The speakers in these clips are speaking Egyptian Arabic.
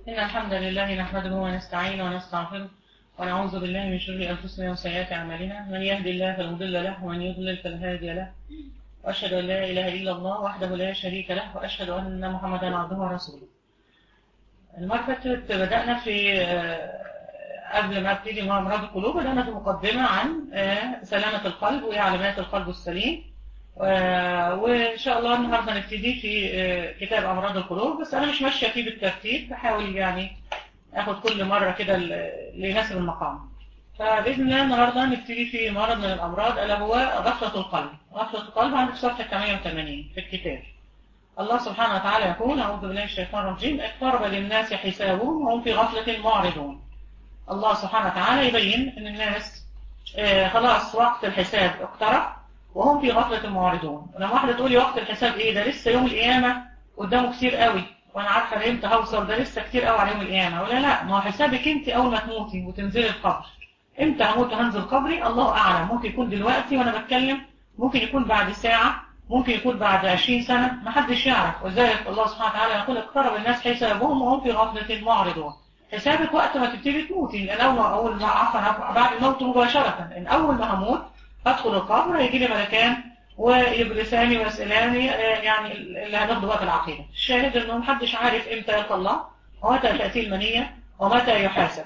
إن الحمد لله نحمده ونستعينه ونستغفره ونعوذ بالله من شرور أنفسنا وسيئات أعمالنا من يهدي الله فلا مضل له ومن يضلل فلا هادي له وأشهد أن لا إله إلا الله وحده لا شريك له وأشهد أن محمدا عبده ورسوله المرة اللي فاتت بدأنا في قبل ما ابتدي مع أمراض القلوب بدأنا في مقدمة عن سلامة القلب وإيه علامات القلب السليم وإن شاء الله النهاردة نبتدي في كتاب أمراض القلوب بس أنا مش ماشية فيه بالترتيب بحاول يعني أخد كل مرة كده اللي يناسب المقام فبإذن الله النهاردة نبتدي في مرض من الأمراض ألا هو غفلة القلب غفلة القلب عندك صفحة 88 في الكتاب الله سبحانه وتعالى يقول أعوذ بالله من الشيطان الرجيم اقترب للناس حسابهم وهم في غفلة معرضون الله سبحانه وتعالى يبين أن الناس آه خلاص وقت الحساب اقترب وهم في غفلة معرضون ولما واحدة تقول لي وقت الحساب ايه ده لسه يوم القيامة قدامه كتير قوي وانا عارفة امتى هوصل ده لسه كتير قوي على يوم القيامة ولا لا ما هو حسابك انت اول ما تموتي وتنزلي القبر امتى هموت وهنزل قبري الله اعلم ممكن يكون دلوقتي وانا بتكلم ممكن يكون بعد ساعة ممكن يكون بعد 20 سنة ما حدش يعرف وذلك الله سبحانه وتعالى يقول اقترب الناس حسابهم وهم في غفلة معرضون حسابك وقت ما تبتدي تموتي لان اول ما اول ما عفوا بعد الموت مباشرة ان اول ما هموت هدخل القبر هيجي لي ملكان ويجلساني ويسألاني يعني اللي هناخده بقى في العقيدة الشاهد انه محدش عارف امتى يلقى الله ومتى تأتي المنية ومتى يحاسب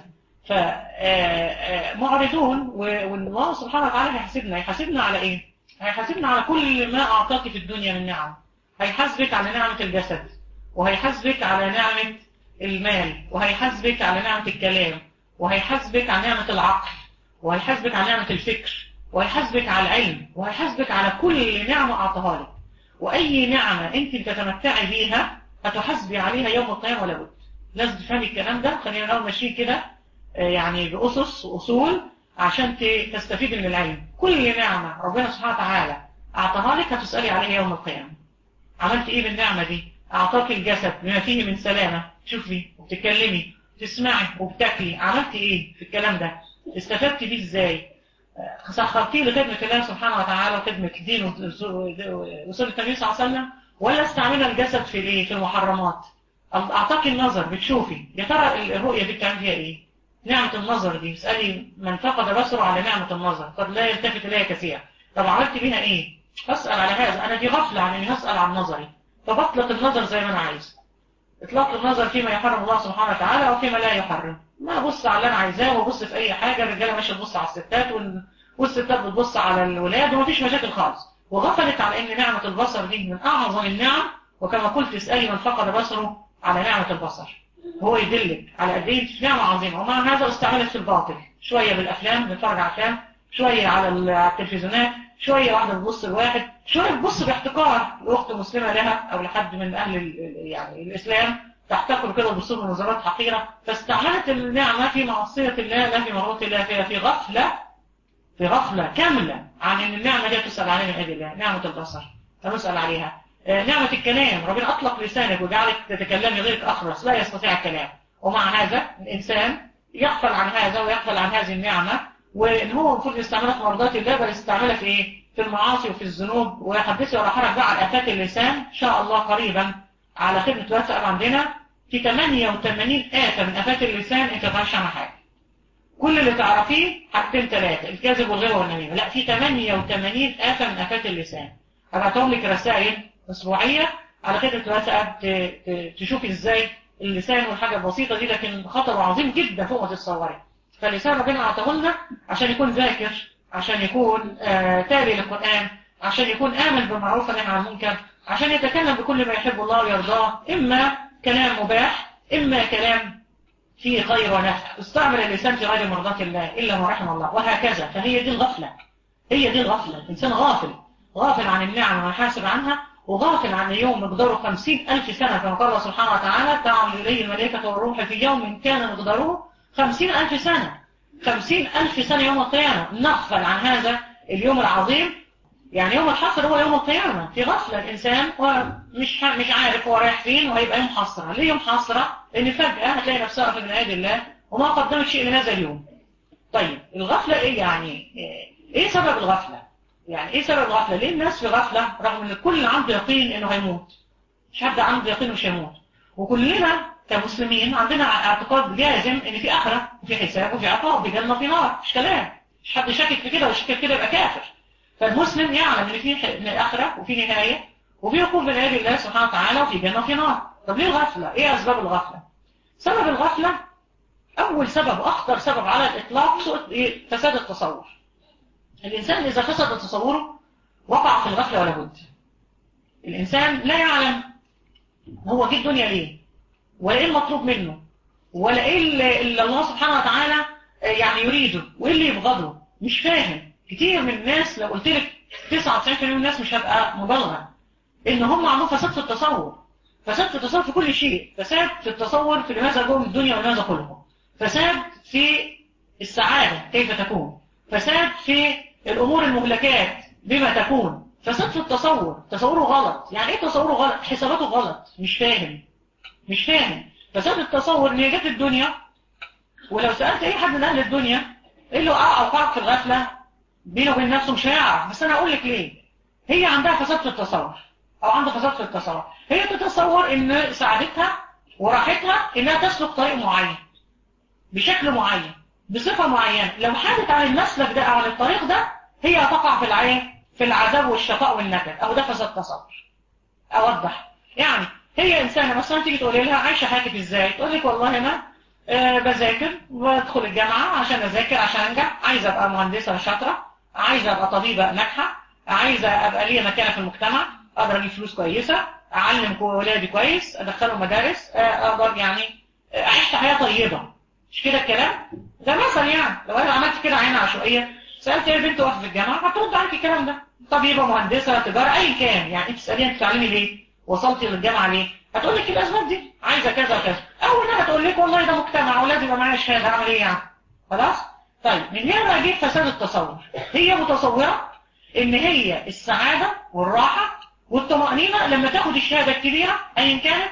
فمعرضون والله سبحانه وتعالى هيحاسبنا هيحاسبنا على ايه هيحاسبنا على كل ما اعطاك في الدنيا من نعم هيحاسبك على نعمة الجسد وهيحاسبك على نعمة المال وهيحاسبك على نعمة الكلام وهيحاسبك على نعمة العقل وهيحاسبك على نعمة الفكر وهيحاسبك على العلم وهيحاسبك على كل نعمة أعطاها لك وأي نعمة أنت بتتمتعي بيها هتحاسبي عليها يوم القيامة ولا بد لازم تفهمي الكلام ده خلينا نقول ماشيين كده يعني بأسس وأصول عشان تستفيدي من العلم كل نعمة ربنا سبحانه وتعالى أعطاها لك هتسألي عليها يوم القيامة عملت إيه بالنعمة دي أعطاك الجسد بما فيه من سلامة تشوفي وبتتكلمي تسمعي وبتاكلي عملت إيه في الكلام ده استفدت بيه إزاي سخرتيه لخدمة الله سبحانه وتعالى وخدمة دين وسنة النبي صلى الله عليه وسلم ولا استعملها الجسد في الايه في المحرمات اعطاك النظر بتشوفي يا ترى الرؤية دي بتعمل فيها ايه نعمة النظر دي اسألي من فقد بصره على نعمة النظر قد لا يلتفت اليها كثيرا طب عملت بيها ايه اسأل على هذا انا دي غفلة عن اني هسأل عن نظري فبطلق النظر زي ما انا عايز اطلاق النظر فيما يحرم الله سبحانه وتعالى وفيما لا يحرم ما ابص على اللي انا عايزاه وابص في اي حاجه الرجاله ماشيه تبص على الستات والستات بتبص على الولاد ومفيش مشاكل خالص وغفلت على ان نعمه البصر دي من اعظم النعم وكما قلت اسالي من فقد بصره على نعمه البصر هو يدلك على قد ايه نعمه عظيمه ومع هذا استعملت في الباطل شويه بالافلام بنتفرج على افلام شويه على التلفزيونات شويه واحده بتبص لواحد شويه بتبص باحتقار لاخت مسلمه لها او لحد من اهل يعني الاسلام تحتقر كده بصور نظرات حقيرة فاستعملت النعمة في معصية الله لا في مرضات الله فيها في غفلة في غفلة كاملة عن ان النعمة دي تسأل عليها من أجل الله نعمة البصر فنسأل عليها نعمة الكلام ربنا أطلق لسانك وجعلك تتكلمي غيرك أخرس لا يستطيع الكلام ومع هذا الإنسان يغفل عن هذا ويغفل عن هذه النعمة وإن هو المفروض يستعملها في مرضات الله بل يستعملها في إيه؟ في المعاصي وفي الذنوب ويحدثي ولا حرج بقى على آفات اللسان إن شاء الله قريبا على خدمة واتساب عندنا في 88 آفة من آفات اللسان انت تعرفش عنها حاجة كل اللي تعرفيه حاجتين ثلاثة الكذب والغيبة والنميمة لا في 88 آفة من آفات اللسان هبعتهم لك رسائل أسبوعية على خدمة واتساب تشوفي ازاي اللسان والحاجة البسيطة دي لكن خطر عظيم جدا فوق ما تتصوري فاللسان ربنا أعطاه لنا عشان يكون ذاكر عشان يكون آه تابع للقرآن عشان يكون آمن بالمعروف ونهى عن المنكر عشان يتكلم بكل ما يحب الله ويرضاه إما كلام مباح إما كلام فيه خير ونفع استعمل اللسان في غير مرضات الله إلا ما رحم الله وهكذا فهي دي الغفلة هي دي الغفلة الإنسان غافل غافل عن النعم ويحاسب عنها وغافل عن يوم مقداره خمسين ألف سنة كما قال الله سبحانه وتعالى تعمل إليه الملائكة والروح في يوم كان مقداره خمسين ألف سنة خمسين ألف سنة يوم القيامة نغفل عن هذا اليوم العظيم يعني يوم الحصر هو يوم القيامة في غفلة الإنسان ومش مش عارف هو رايح فين وهيبقى يوم حسرة ليه يوم حسرة؟ لأن فجأة هتلاقي نفسها في من الله وما قدمت شيء لهذا اليوم طيب الغفلة إيه يعني إيه سبب الغفلة؟ يعني إيه سبب الغفلة؟ ليه الناس في غفلة رغم إن الكل عنده يقين إنه هيموت مش حد عنده يقين مش هيموت وكلنا كمسلمين عندنا اعتقاد جازم ان في اخره وفي حساب وفي عقاب في جنه وفي نار مش كلام مش حد شاكك في كده وشاكك كده يبقى كافر فالمسلم يعلم ان في اخره وفي نهايه وفي وقوف بين يدي الله سبحانه وتعالى وفي جنه وفي نار طب ليه الغفله ايه اسباب الغفله سبب الغفله اول سبب واخطر سبب على الاطلاق سوء فساد التصور الانسان اذا فسد تصوره وقع في الغفله ولا بد الانسان لا يعلم هو جه الدنيا ليه ولا ايه المطلوب منه ولا ايه اللي, اللي الله سبحانه وتعالى يعني يريده وايه اللي يبغضه مش فاهم كتير من الناس لو قلت لك 99% من الناس مش هبقى مبالغه ان هم عندهم فساد في التصور فساد في التصور في كل شيء فساد في التصور في لماذا جم الدنيا ولماذا خلقوا فساد في السعادة كيف تكون فساد في الأمور المهلكات بما تكون فساد في التصور تصوره غلط يعني ايه تصوره غلط حساباته غلط مش فاهم مش فاهم فساد التصور ان هي جت الدنيا ولو سألت اي حد من اهل الدنيا ايه اللي وقع اوقعك في الغفلة بينه وبين نفسه مش هيعرف بس انا اقول لك ليه هي عندها فساد في التصور او عندها فساد في التصور هي تتصور ان سعادتها وراحتها انها تسلك طريق معين بشكل معين بصفة معينة لو حادت عن المسلك ده او عن الطريق ده هي هتقع في العين في العذاب والشقاء والنكد او ده فساد تصور اوضح يعني هي انسانة مثلا تيجي تقولي لها عايشة حياتك ازاي تقول لك والله انا أه بذاكر بدخل الجامعة عشان اذاكر عشان انجح عايزة ابقى مهندسة شاطرة عايزة ابقى طبيبة ناجحة عايزة ابقى ليا مكانة في المجتمع اقدر اجيب فلوس كويسة اعلم ولادي كويس ادخلهم مدارس اقدر يعني اعيش حياة طيبة مش كده الكلام ده مثل يعني لو انا عملت كده عين عشوائية سألت ايه بنت واقفة في الجامعة هترد عليك الكلام ده طبيبة مهندسة تجارة اي كان يعني انت تسأليها انت بتتعلمي ليه وصلتي للجامعة ليه هتقول لك الاسباب دي عايزة كذا وكذا اول ما هتقول لك والله ده مجتمع ولازم يبقى معايا شهادة اعمل ايه يعني خلاص طيب من هنا بقى جه فساد التصور هي متصورة ان هي السعادة والراحة والطمأنينة لما تاخد الشهادة الكبيرة ايا كانت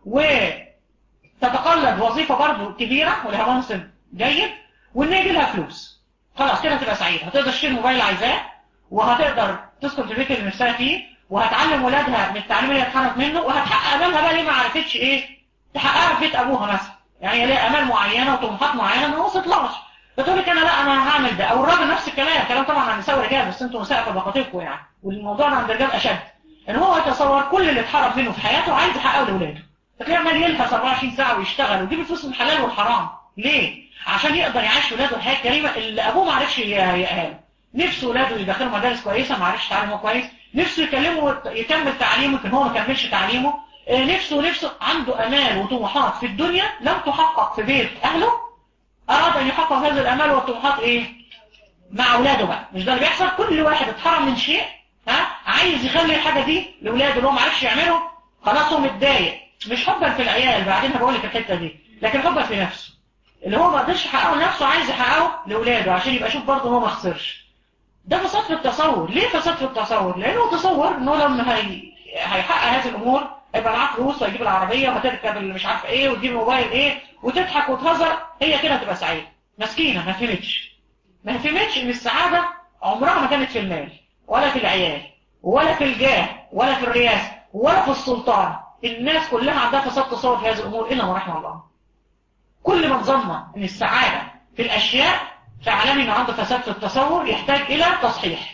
وتتقلد وظيفة برضه كبيرة ولها منصب جيد وان يجي لها فلوس خلاص كده هتبقى سعيدة هتقدر تشتري موبايل عايزاه وهتقدر تسكن في البيت اللي نفسها فيه وهتعلم ولادها من التعليم اللي اتخرجت منه وهتحقق امالها بقى ليه ما عرفتش ايه تحققها في بيت ابوها مثلا يعني ليها امال معينه وطموحات معينه ما وصلتلهاش فتقول لك انا لا انا هعمل ده او الراجل نفس الكلام كلام طبعا عن النساء والرجال بس انتوا نساء في بخاطبكم يعني والموضوع ده عند الرجال اشد ان هو يتصور كل اللي اتحرم منه في حياته عايز يحققه لاولاده فتلاقيه عمال يلهث 24 ساعه ويشتغل ويجيب الفلوس من الحلال والحرام ليه عشان يقدر يعيش ولاده الحياه الكريمه اللي ابوه ما عرفش يهيئها نفسه ولاده يدخلوا مدارس كويسه ما عرفش تعليمه كويس نفسه يكلمه يكمل تعليمه لكن هو ما كملش تعليمه نفسه نفسه عنده امال وطموحات في الدنيا لم تحقق في بيت اهله اراد ان يحقق هذه الامال والطموحات ايه مع اولاده بقى مش ده اللي بيحصل كل واحد اتحرم من شيء ها عايز يخلي الحاجه دي لاولاده اللي هو ما عرفش يعمله خلاص هو متضايق مش حبا في العيال بعدين هقول لك الحته دي لكن حبا في نفسه اللي هو ما قدرش يحققه لنفسه عايز يحققه لاولاده عشان يبقى شوف برضه هو ما خسرش ده فساد في التصور ليه فساد في التصور لانه تصور انه لما هي... هيحقق هذه الامور هيبقى معاه فلوس وهيجيب العربيه وهتركب اللي مش عارف ايه وتجيب الموبايل ايه وتضحك وتهزر هي كده هتبقى سعيده مسكينه ما فهمتش ما فهمتش ان السعاده عمرها ما كانت في المال ولا في العيال ولا في الجاه ولا في الرياسه ولا في السلطان الناس كلها عندها فساد تصور في هذه الامور الا ما رحم الله كل من ظن ان السعاده في الاشياء فاعلمي ان عنده فساد في التصور يحتاج الى تصحيح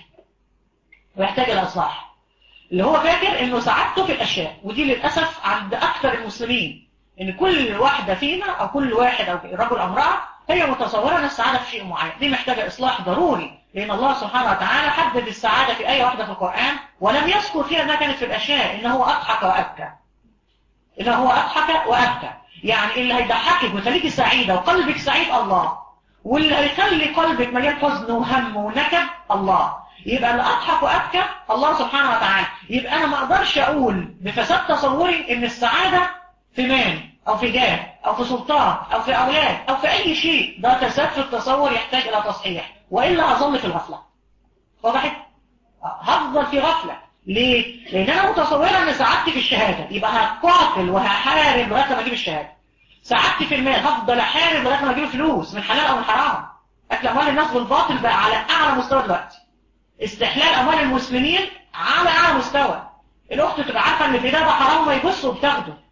ويحتاج الى اصلاح اللي هو فاكر انه سعادته في الاشياء ودي للاسف عند اكثر المسلمين ان كل واحده فينا او كل واحد او رجل او امراه هي متصوره ان السعاده في شيء معين دي محتاجه اصلاح ضروري لان الله سبحانه وتعالى حدد السعاده في ايه واحده في القران ولم يذكر فيها انها كانت في الاشياء ان هو اضحك وابكى ان هو اضحك وابكى يعني اللي هيضحكك ويخليكي سعيده وقلبك سعيد الله واللي هيخلي قلبك مليان حزن وهم ونكد الله يبقى اللي اضحك وابكى الله سبحانه وتعالى يبقى انا ما اقدرش اقول بفساد تصوري ان السعاده في مال او في جاه او في سلطان او في اولاد او في اي شيء ده فساد في التصور يحتاج الى تصحيح والا هظل في الغفله وضحت هفضل في غفله ليه لان انا متصوره ان سعادتي في الشهاده يبقى هقاتل وهحارب لغايه ما اجيب الشهاده سعادتي في المال هفضل احارب لغايه ما اجيب فلوس من حلال او من حرام اكل اموال الناس بالباطل بقى على اعلى مستوى دلوقتي استحلال اموال المسلمين على اعلى مستوى الاخت تبقى عارفه ان في ده ده حرام ما يبص وبتاخده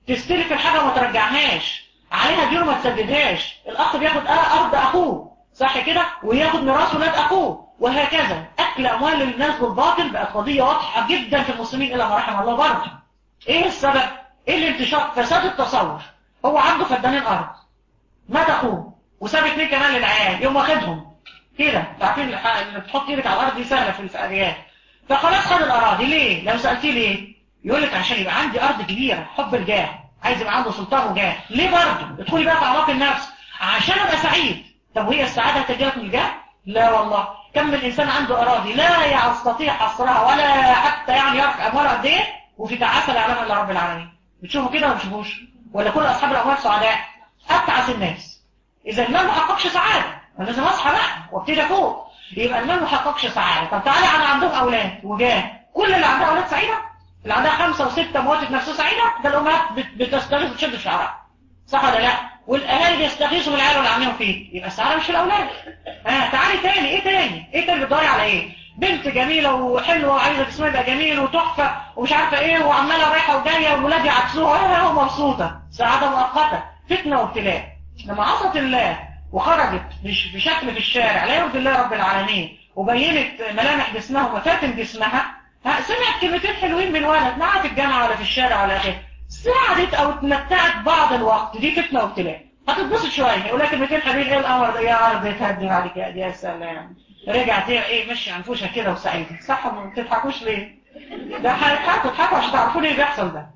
تستلف الحاجه وما ترجعهاش عليها ديون ما تسددهاش الاخ بياخد ارض اخوه صح كده وياخد ميراث ولاد اخوه وهكذا اكل اموال الناس بالباطل بقت قضيه واضحه جدا في المسلمين الا ما رحم الله برضه ايه السبب ايه الانتشار فساد التصور هو عنده فدانين ارض مات اخوه وساب اثنين كمان للعيال يوم واخدهم كده عارفين اللي بتحط ايدك على الارض دي سهله في الارياف فخلاص خد الاراضي ليه لو سالتيه ليه يقول لك عشان يبقى عندي ارض كبيره حب الجاه عايز يبقى عنده سلطان وجاه ليه برضه ادخلي بقى في اعماق النفس عشان ابقى سعيد طب وهي السعاده هتجيلك من الجاه لا والله كم من انسان عنده اراضي لا يستطيع حصرها ولا حتى يعني يعرف اموالها قد ايه وفي تعاسه لا يعلم الا رب العالمين بتشوفوا كده ولا ما بتشوفوش ولا كل اصحاب الاموال سعداء اتعس الناس اذا المال ما حققش سعاده انا لازم اصحى بقى وابتدي افوق يبقى المال ما حققش سعاده طب تعالى انا عندهم اولاد وجاه كل اللي عندها اولاد سعيده اللي عندها خمسه وسته مواتت نفسها سعيده ده الامهات بتستغيث وتشد في شعرها صح ولا لا والاهالي بيستغيثوا من العيال واللي عاملين فيه يبقى السعاده مش في الاولاد ها آه تعالي تاني ايه تاني ايه تاني بتدوري على ايه بنت جميله وحلوه وعايزه جسمها يبقى جميل وتحفه ومش عارفه ايه وعماله رايحه وجايه والولاد يعكسوها وهي مبسوطه سعاده مؤقته فتنه وابتلاء لما عصت الله وخرجت مش بشكل في الشارع لا يرضي الله رب العالمين وبينت ملامح جسمها ومفاتن جسمها سمعت كلمتين حلوين من ولد ما في الجامعه ولا في الشارع ولا اخره ساعدت او اتمتعت بعض الوقت دي فتنه وابتلاء هتتبسط شويه يقول لك كلمتين حلوين ايه الامر ده يا ارض تهدي عليك يا سلام رجعت ايه مشي عنفوشه كده وسعيده صح ما بتضحكوش ليه ده هتضحكوا تضحكوا عشان تعرفوا ايه بيحصل ده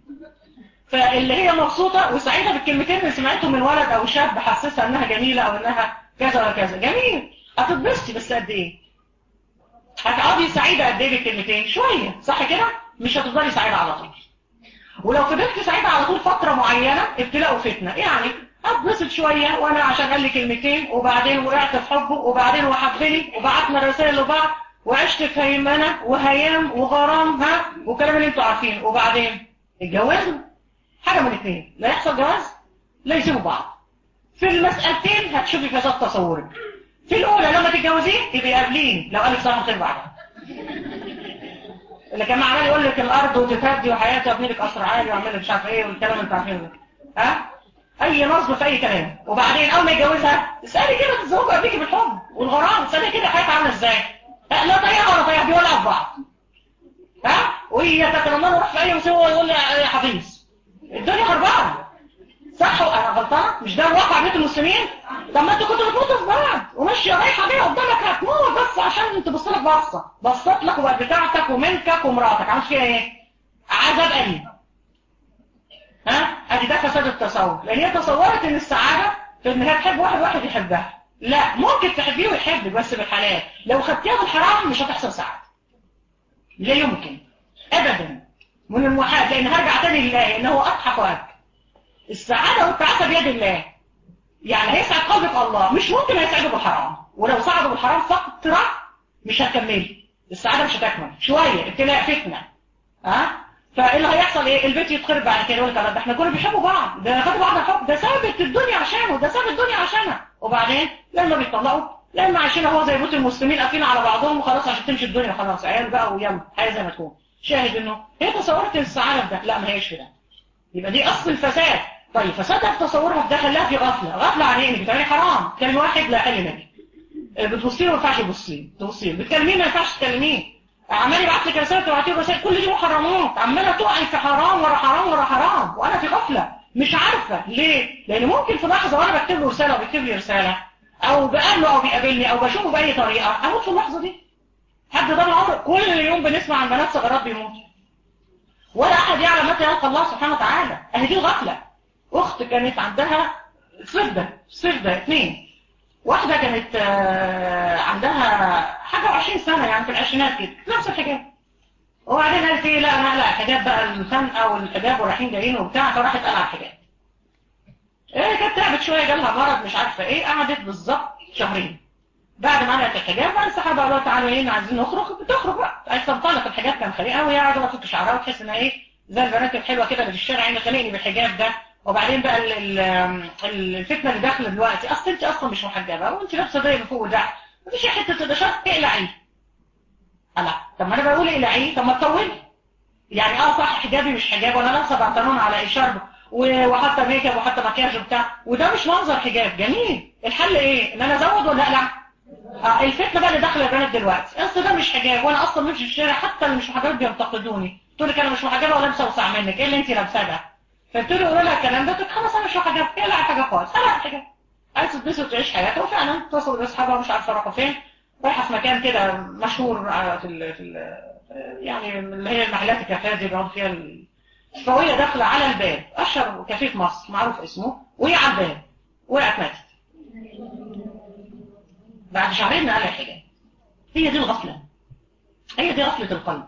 فاللي هي مبسوطه وسعيده بالكلمتين اللي سمعتهم من ولد او شاب حسسها انها جميله او انها كذا ولا كذا جميل هتتبسطي بس قد ايه هتقعدي سعيده قد ايه بالكلمتين شويه صح كده مش هتفضلي سعيده على طول ولو فضلت سعيده على طول فتره معينه ابتلاء وفتنه يعني اتبسط شويه وانا عشان قال لي كلمتين وبعدين وقعت في حبه وبعدين وحبني وبعتنا رسائل لبعض وعشت في هيمنه وهيام وغرام ها وكلام اللي انتوا عارفينه وبعدين اتجوزوا حاجه من الاثنين لا يحصل جواز لا يسيبوا بعض في المسألتين هتشوفي فساد تصورك في الأولى لما تتجوزيه يبقى قابلين لو قالك صح خير بعدها اللي كان عمال يقول لك الأرض وتتهدي وحياتي وابني لك قصر عالي واعمل لك مش عارف ايه والكلام اللي انتوا عارفينه ده ها أي نصب في أي كلام وبعدين أول ما يتجوزها اسألي كده تتزوج قبليكي بالحب والغرام اسألي كده حياتها عاملة ازاي لا طريقة ولا طريقة بيولعوا في بعض ها وهي تتمنى نروح في أي مصيبة ويقول لي يا حفيظ الدنيا خربانه صح انا غلطانه مش ده الواقع بيت المسلمين طب ما انتوا كنتوا بتموتوا في بعض وماشيه رايحه بيها قدامك هتموت بس عشان تبص لك بصه بصت لك وبقت بتاعتك وملكك ومراتك عملت فيها ايه عذاب قليل ها ادي ده فساد التصور لان هي تصورت ان السعاده في ان هي تحب واحد واحد يحبها لا ممكن تحبيه ويحبك بس بالحلال لو خدتيها بالحرام مش هتحصل سعاده لا يمكن ابدا من المحال لان هرجع تاني لله ان هو اضحك وابكى السعاده والتعاسه بيد الله يعني هيسعد قلبك الله مش ممكن هيسعده بالحرام ولو سعده بالحرام فتره مش هتكملي السعاده مش هتكمل شويه ابتلاء فتنه ها فايه اللي هيحصل ايه البيت يتخرب بعد كده يقول لك ده احنا كنا بنحبوا بعض ده خدوا بعض الحب ده سابت الدنيا عشانه ده ساب الدنيا عشانها وبعدين لما بيطلقوا لما عايشين هو زي بيوت المسلمين قافلين على بعضهم وخلاص عشان تمشي الدنيا خلاص عيال بقى ويلا حاجه زي ما تكون شاهد انه هي تصورت السعاده في ده لا ما هيش في ده يبقى دي اصل الفساد طيب فسادها في تصورها في ده خلاها في غفله غفله عن ايه انك بتعملي حرام تكلمي واحد لا حل لك بتبصي له ما ينفعش تبصي تبصي له بتكلميه ما ينفعش تكلميه عمال يبعت لك رسائل تبعتي له رسائل كل دي محرمات عماله تقعي في حرام ورا حرام ورا حرام وانا في غفله مش عارفه ليه لان ممكن في لحظه وانا بكتب له رساله وبيكتب لي رساله او بقابله او بيقابلني او بشوفه باي طريقه اموت في اللحظه دي حد ضل عمر كل يوم بنسمع عن بنات صغيرات بيموتوا ولا احد يعلم متى يلقى الله سبحانه وتعالى اهي دي الغفله اخت كانت عندها سردة سردة اثنين واحدة كانت عندها حاجة وعشرين سنة يعني في العشرينات كده نفس الحجاب وبعدين قالت ايه لا انا هقلع الحجاب بقى الخنقة والحجاب ورايحين جايين وبتاع فراحت قلع الحجاب ايه كانت تعبت شوية جالها مرض مش عارفة ايه قعدت بالظبط شهرين بعد ما قلعت الحجاب بقى الصحابة قالوا تعالوا ايه عايزين نخرج بتخرج بقى عايز تنطلق الحجاب كان خليقها وهي قاعدة بقى تفك شعرها وتحس انها ايه زي البنات الحلوة كده اللي في الشارع اللي خليني بالحجاب ده وبعدين بقى ال ال الفتنه اللي داخله دلوقتي اصل انت اصلا مش محجبه وانت لابسه زي من فوق وتحت مفيش حته ده شرط اقلعي لا طب ما انا بقول اقلعي طب ما تطولي يعني اه صح حجابي مش حجاب وانا لابسه بنطلون على اشارب وحاطه ميك اب وحاطه مكياج وبتاع وده مش منظر حجاب جميل الحل ايه ان انا ازود ولا اقلع آه الفتنه بقى اللي داخله البنات دلوقتي اصل ده مش حجاب وانا اصلا مش في الشارع حتى اللي مش محجبات بينتقدوني تقول لك انا مش محجبه ولابسه وسع منك ايه اللي انت لابساه ده فبتقولي قولوا لها الكلام ده تقول خلاص انا مش محجبه اقلع حاجه خالص اقلع حاجه عايز تتبسط وتعيش حياتها وفعلا تصل باصحابها مش عارفه راحوا فين رايحه في مكان كده مشهور في ال في ال يعني اللي هي المحلات الكافيهات دي بيقعدوا فيها ال... فوهي داخله على الباب اشهر كافيه في مصر معروف اسمه وهي على الباب وقعت ماتت بعد شهرين قال حاجه هي دي الغفله هي دي غفله القلب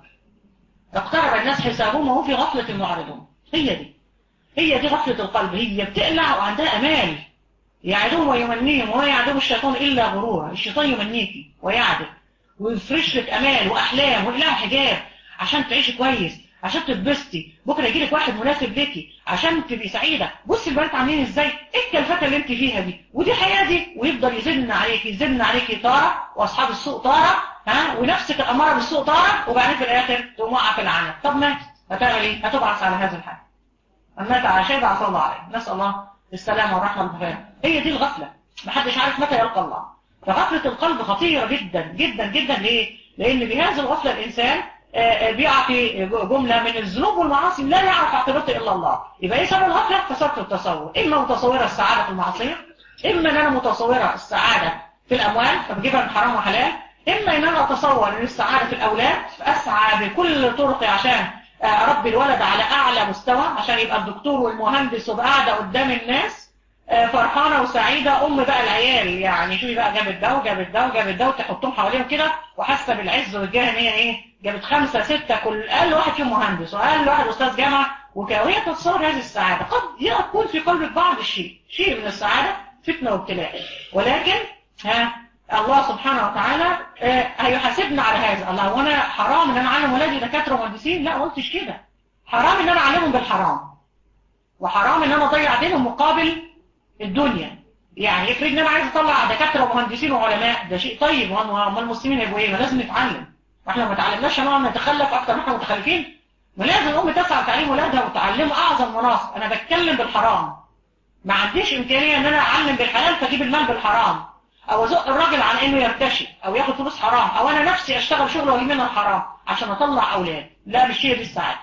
اقترب الناس حسابهم وهم في غفله معرضون هي دي هي دي غفله القلب هي بتقلع وعندها امال يعدهم ويمنيهم وما يعدهم الشيطان إلا غرورا الشيطان يمنيكي ويعدك ويفرش لك أمال وأحلام وإقلاع حجاب عشان تعيشي كويس عشان تتبسطي بكرة يجي لك واحد مناسب ليكي عشان تبقي سعيدة بصي البنات عاملين ازاي ايه الكلفات اللي انت فيها دي ودي حياة دي ويفضل يزن عليكي يزن عليكي طارة واصحاب السوق طارة ها ونفسك الأمارة بالسوق طارة وبعدين في الآخر تقوم واقعة في العنب طب ماتت هتعمل ايه هتبعث على هذا الحال مات على شيء بعث الله عليه نسأل الله السلام والرحمة والغفران هي دي الغفلة محدش عارف متى يلقى الله فغفلة القلب خطيرة جدا جدا جدا ليه؟ لأن بهذه الغفلة الإنسان بيقع في جملة من الذنوب والمعاصي لا يعرف عاقبته إلا الله يبقى ايه سبب الغفلة؟ كسرت التصور إما متصورة السعادة في المعصية إما أن أنا متصورة السعادة في الأموال فبجيبها من حرام وحلال إما أن أنا أتصور أن السعادة في الأولاد فأسعى بكل طرقي عشان أربي الولد على أعلى مستوى عشان يبقى الدكتور والمهندس وبقى قاعدة قدام الناس فرحانة وسعيدة أم بقى العيال يعني شوفي بقى جابت ده وجابت ده وجابت ده وتحطهم حواليهم كده وحاسة بالعز والجاه إن هي إيه جابت خمسة ستة كل أقل واحد فيهم مهندس وأقل واحد أستاذ جامعة وهي تتصور هذه السعادة قد يكون في قلبك بعض الشيء شيء من السعادة فتنة وابتلاء ولكن ها الله سبحانه وتعالى هيحاسبنا على هذا الله وانا حرام ان انا اعلم ولادي دكاتره ومهندسين لا قلتش كده حرام ان انا اعلمهم بالحرام وحرام ان انا اضيع دينهم مقابل الدنيا يعني افرض ان انا عايز اطلع دكاتره ومهندسين وعلماء ده شيء طيب هم المسلمين هيبقوا ايه ما لازم نتعلم واحنا ما اتعلمناش هنقعد نتخلف اكتر ما احنا متخلفين ما لازم الام تسعى لتعليم ولادها وتعلمه اعظم مناصب انا بتكلم بالحرام ما عنديش امكانيه ان انا اعلم بالحلال فاجيب المال بالحرام او ازق الراجل على انه يرتشي او ياخد فلوس حرام او انا نفسي اشتغل شغل واجيب منها الحرام عشان اطلع اولاد لا مش هي دي السعاده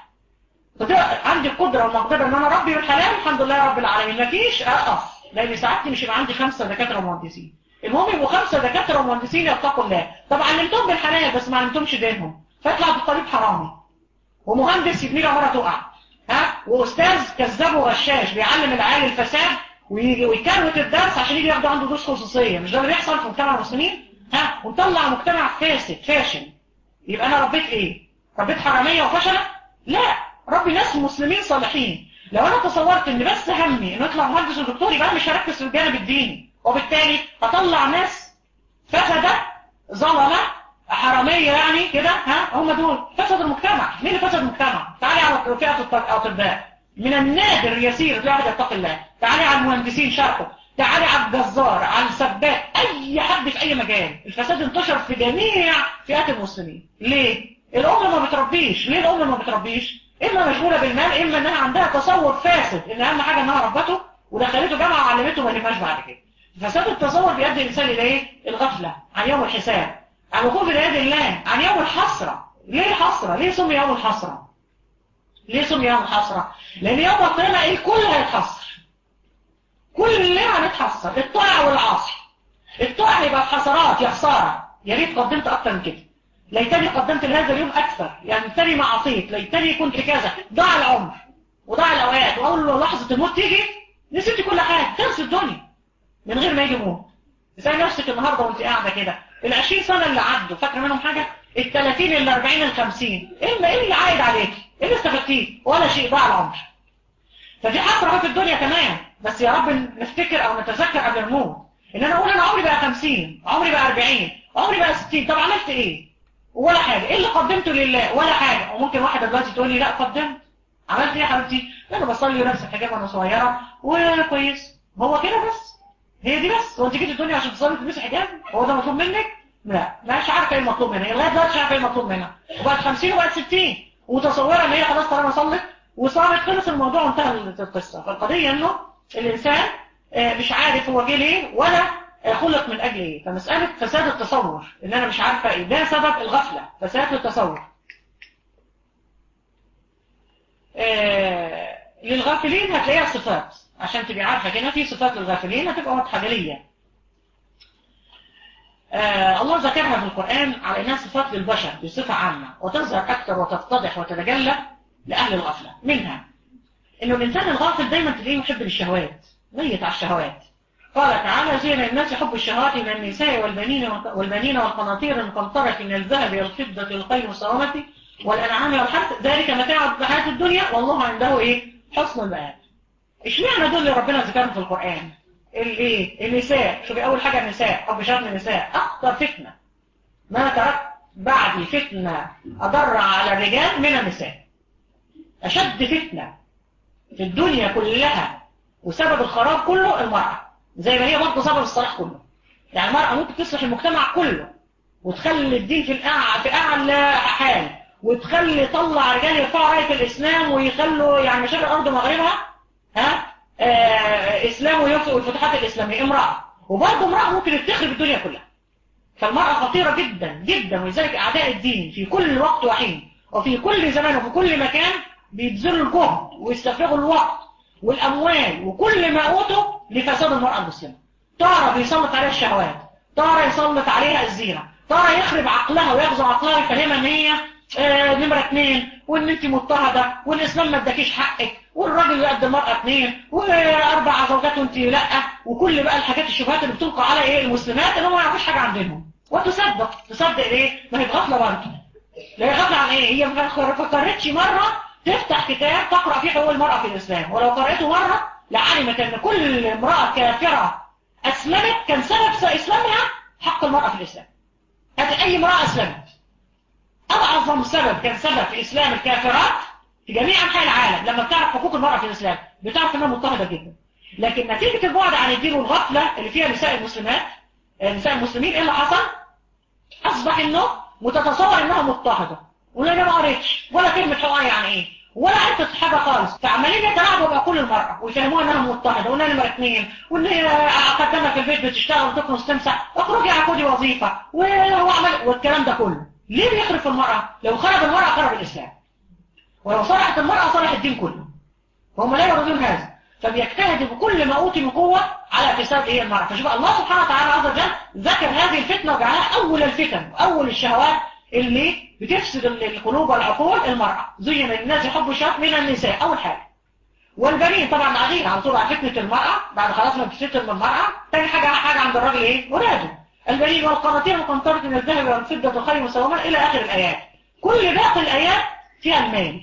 عندي القدره والمقدره ان انا اربي بالحلال الحمد لله رب العالمين مفيش اقف لان سعادتي مش يبقى عندي خمسه دكاتره ومهندسين المهم يبقوا خمسه دكاتره ومهندسين يتقوا الله طب علمتهم بالحلال بس ما علمتهمش دينهم فيطلع بالطريق حرامي ومهندس يبني له عماره تقع ها واستاذ كذاب وغشاش بيعلم العيال الفساد ويجي ويكروت الدرس عشان يجي ياخدوا عنده دروس خصوصيه مش ده اللي بيحصل في مجتمع المسلمين ها ونطلع مجتمع فاسد فاشل يبقى انا ربيت ايه ربيت حراميه وفشله لا ربي ناس مسلمين صالحين لو انا تصورت ان بس همي انه يطلع مهندس ودكتور يبقى انا مش هركز في الجانب الديني وبالتالي هطلع ناس فسده ظلمه حراميه يعني كده ها هم دول فسد المجتمع مين اللي فسد المجتمع تعالي على فئه الاطباء من النادر يسير تلاقي واحد يتقي الله تعالي على المهندسين شرحوا تعالي على الجزار على السباك اي حد في اي مجال الفساد انتشر في جميع فئات المسلمين ليه الام ما بتربيش ليه الام ما بتربيش اما مشغوله بالمال اما انها عندها تصور فاسد ان اهم حاجه انها ربته ودخلته جامعه وعلمته ما ينفعش بعد كده فساد التصور بيؤدي الانسان الى ايه الغفله عن يوم الحساب عن وقوف بيد الله عن يوم الحسره ليه الحسره ليه سمي يوم الحسره ليه سمي يوم الحسره لان يوم القيامه الكل هيتحسر كلنا هنتحسر الطائع والعاصي الطائع هيبقى حسرات يا خساره يا ريت قدمت اكتر من كده ليتني قدمت لهذا اليوم اكثر يعني ليتني ما عصيت ليتني كنت كذا ضاع العمر وضاع الاوقات واقول له لحظه الموت تيجي نسيت كل حاجه خلص الدنيا من غير ما يجي موت زي نفسك النهارده وانت قاعده كده ال 20 سنه اللي عدوا فاكره منهم حاجه ال 30 ال 40 ال 50 ايه اللي ايه اللي عايد عليك ايه اللي استفدتيه ولا شيء ضاع العمر فدي حسره في الدنيا كمان بس يا رب نفتكر او نتذكر قبل الموت ان انا اقول انا عمري بقى 50 عمري بقى 40 عمري بقى 60 طب عملت ايه ولا حاجة ايه اللي قدمته لله ولا حاجة وممكن واحدة دلوقتي تقول لي لا قدمت عملت ايه يا حبيبتي انا بصلي ولابس الحجاب وانا صغيرة وكويس هو كده بس هي دي بس هو انت جيت الدنيا عشان تصلي تلبسي حجاب هو ده مطلوب منك لا مش عارفه ايه المطلوب منها لغايه دلوقتي مش عارفه ايه المطلوب منها وبقت 50 وبقت 60 وتصورة ان هي خلاص طالما صلت وصامت خلص الموضوع وانتهى القصة فالقضية انه الانسان مش عارف هو جه ليه ولا خلق من اجل ايه فمسألة فساد التصور ان انا مش عارفة ايه ده سبب الغفلة فساد التصور آه للغافلين هتلاقيها صفات عشان تبقي عارفة كده في صفات للغافلين هتبقى واضحة جلية آه الله ذكرها في القرآن على انها صفات للبشر بصفة عامة وتظهر اكثر وتتضح وتتجلى لأهل الغفلة منها انه الانسان الغافل دايما تلاقيه محب للشهوات ميت على الشهوات قال تعالى زين الناس حب الشهوات من النساء والبنين والبنين والقناطير المقنطرة من الذهب والفضة والخيل والصوامة والأنعام والحرث ذلك متاع الحياة الدنيا والله عنده إيه حسن المآب اشمعنى دول اللي ربنا ذكرهم في القرآن الايه النساء شوفي أول حاجة النساء حب شهوات النساء أخطر فتنة ما ترك بعد فتنة أضر على الرجال من النساء أشد فتنة في الدنيا كلها وسبب الخراب كله المرأة زي ما هي برضه سبب الصلاح كله يعني المرأة ممكن تصلح المجتمع كله وتخلي الدين في الأعلى في أعلى حال وتخلي طلع رجال يرفعوا راية الإسلام ويخلوا يعني مشارق الأرض مغربها ها آه إسلام ويوفق والفتوحات الإسلامية امرأة وبرضه امرأة ممكن تخرب الدنيا كلها فالمرأة خطيرة جدا جدا ولذلك أعداء الدين في كل وقت وحين وفي كل زمان وفي كل مكان بيبذلوا الجهد ويستفرغوا الوقت والأموال وكل ما أوتوا لفساد المرأة المسلمة تارة بيسلط عليها الشهوات تارة يسلط عليها الزينة تارة يخرب عقلها ويغزو عقلها ويفهمها ان هي آه نمرة اتنين وان انت مضطهدة والاسلام ما اداكيش حقك والراجل يقدم المرأة اتنين واربع زوجات وانت لا وكل بقى الحاجات الشبهات اللي بتلقى على ايه المسلمات اللي هم ما يعرفوش حاجة عن دينهم وتصدق تصدق ليه؟ ما هي غفلة برضه لا هي غفلة عن ايه؟ هي ما فكرتش مرة تفتح كتاب تقرأ فيه حقوق المرأة في الإسلام ولو قرأته مرة لعلمت أن كل امرأة كافرة أسلمت كان سبب إسلامها حق المرأة في الإسلام هذه أي امرأة أسلمت أعظم سبب كان سبب في إسلام الكافرات في جميع أنحاء العالم لما بتعرف حقوق المرأة في الإسلام بتعرف أنها مضطهدة جدا لكن نتيجة البعد عن الدين والغفلة اللي فيها نساء المسلمات نساء المسلمين إيه اللي حصل؟ أصبح إنه متتصور إنها مضطهدة ولا ما قريتش ولا كلمة حقوقها يعني إيه ولا عرفت حاجة خالص فعمالين يتلاعبوا بعقول المرأة ويفهموها انها مضطهدة وانها نمرة اثنين وان هي قدامها في البيت بتشتغل وتكنس تمسح اخرجي عقودي وظيفة وهو عمل والكلام ده كله ليه بيخرب في المرأة؟ لو خرب المرأة خرب الإسلام ولو صلحت المرأة صلح الدين كله وهم لا يريدون هذا فبيجتهدوا بكل ما أوتي من قوة على فساد إيه المرأة فشوف الله سبحانه وتعالى عز وجل ذكر هذه الفتنة وجعلها أول الفتن وأول الشهوات اللي بتفسد القلوب والعقول المرأة زين الناس يحبوا الشهوات من النساء أول حاجة والبنين طبعا بعدين على طول على فتنة المرأة بعد خلاص ما بتفتن من المرأة تاني حاجة حاجة عند الراجل إيه ولاده البنين والقناطير المقنطرة من الذهب والفضة والخيل مسومة إلى آخر الآيات كل باقي الآيات فيها المال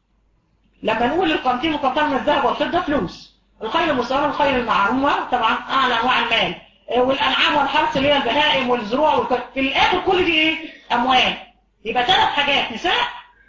لما نقول القناطير المقنطرة من الذهب والفضة فلوس الخيل المسومة الخيل المعرومة طبعا أعلى أنواع المال والأنعام والحرث اللي هي البهائم والزروع والك... في الآخر كل دي إيه أموال يبقى ثلاث حاجات نساء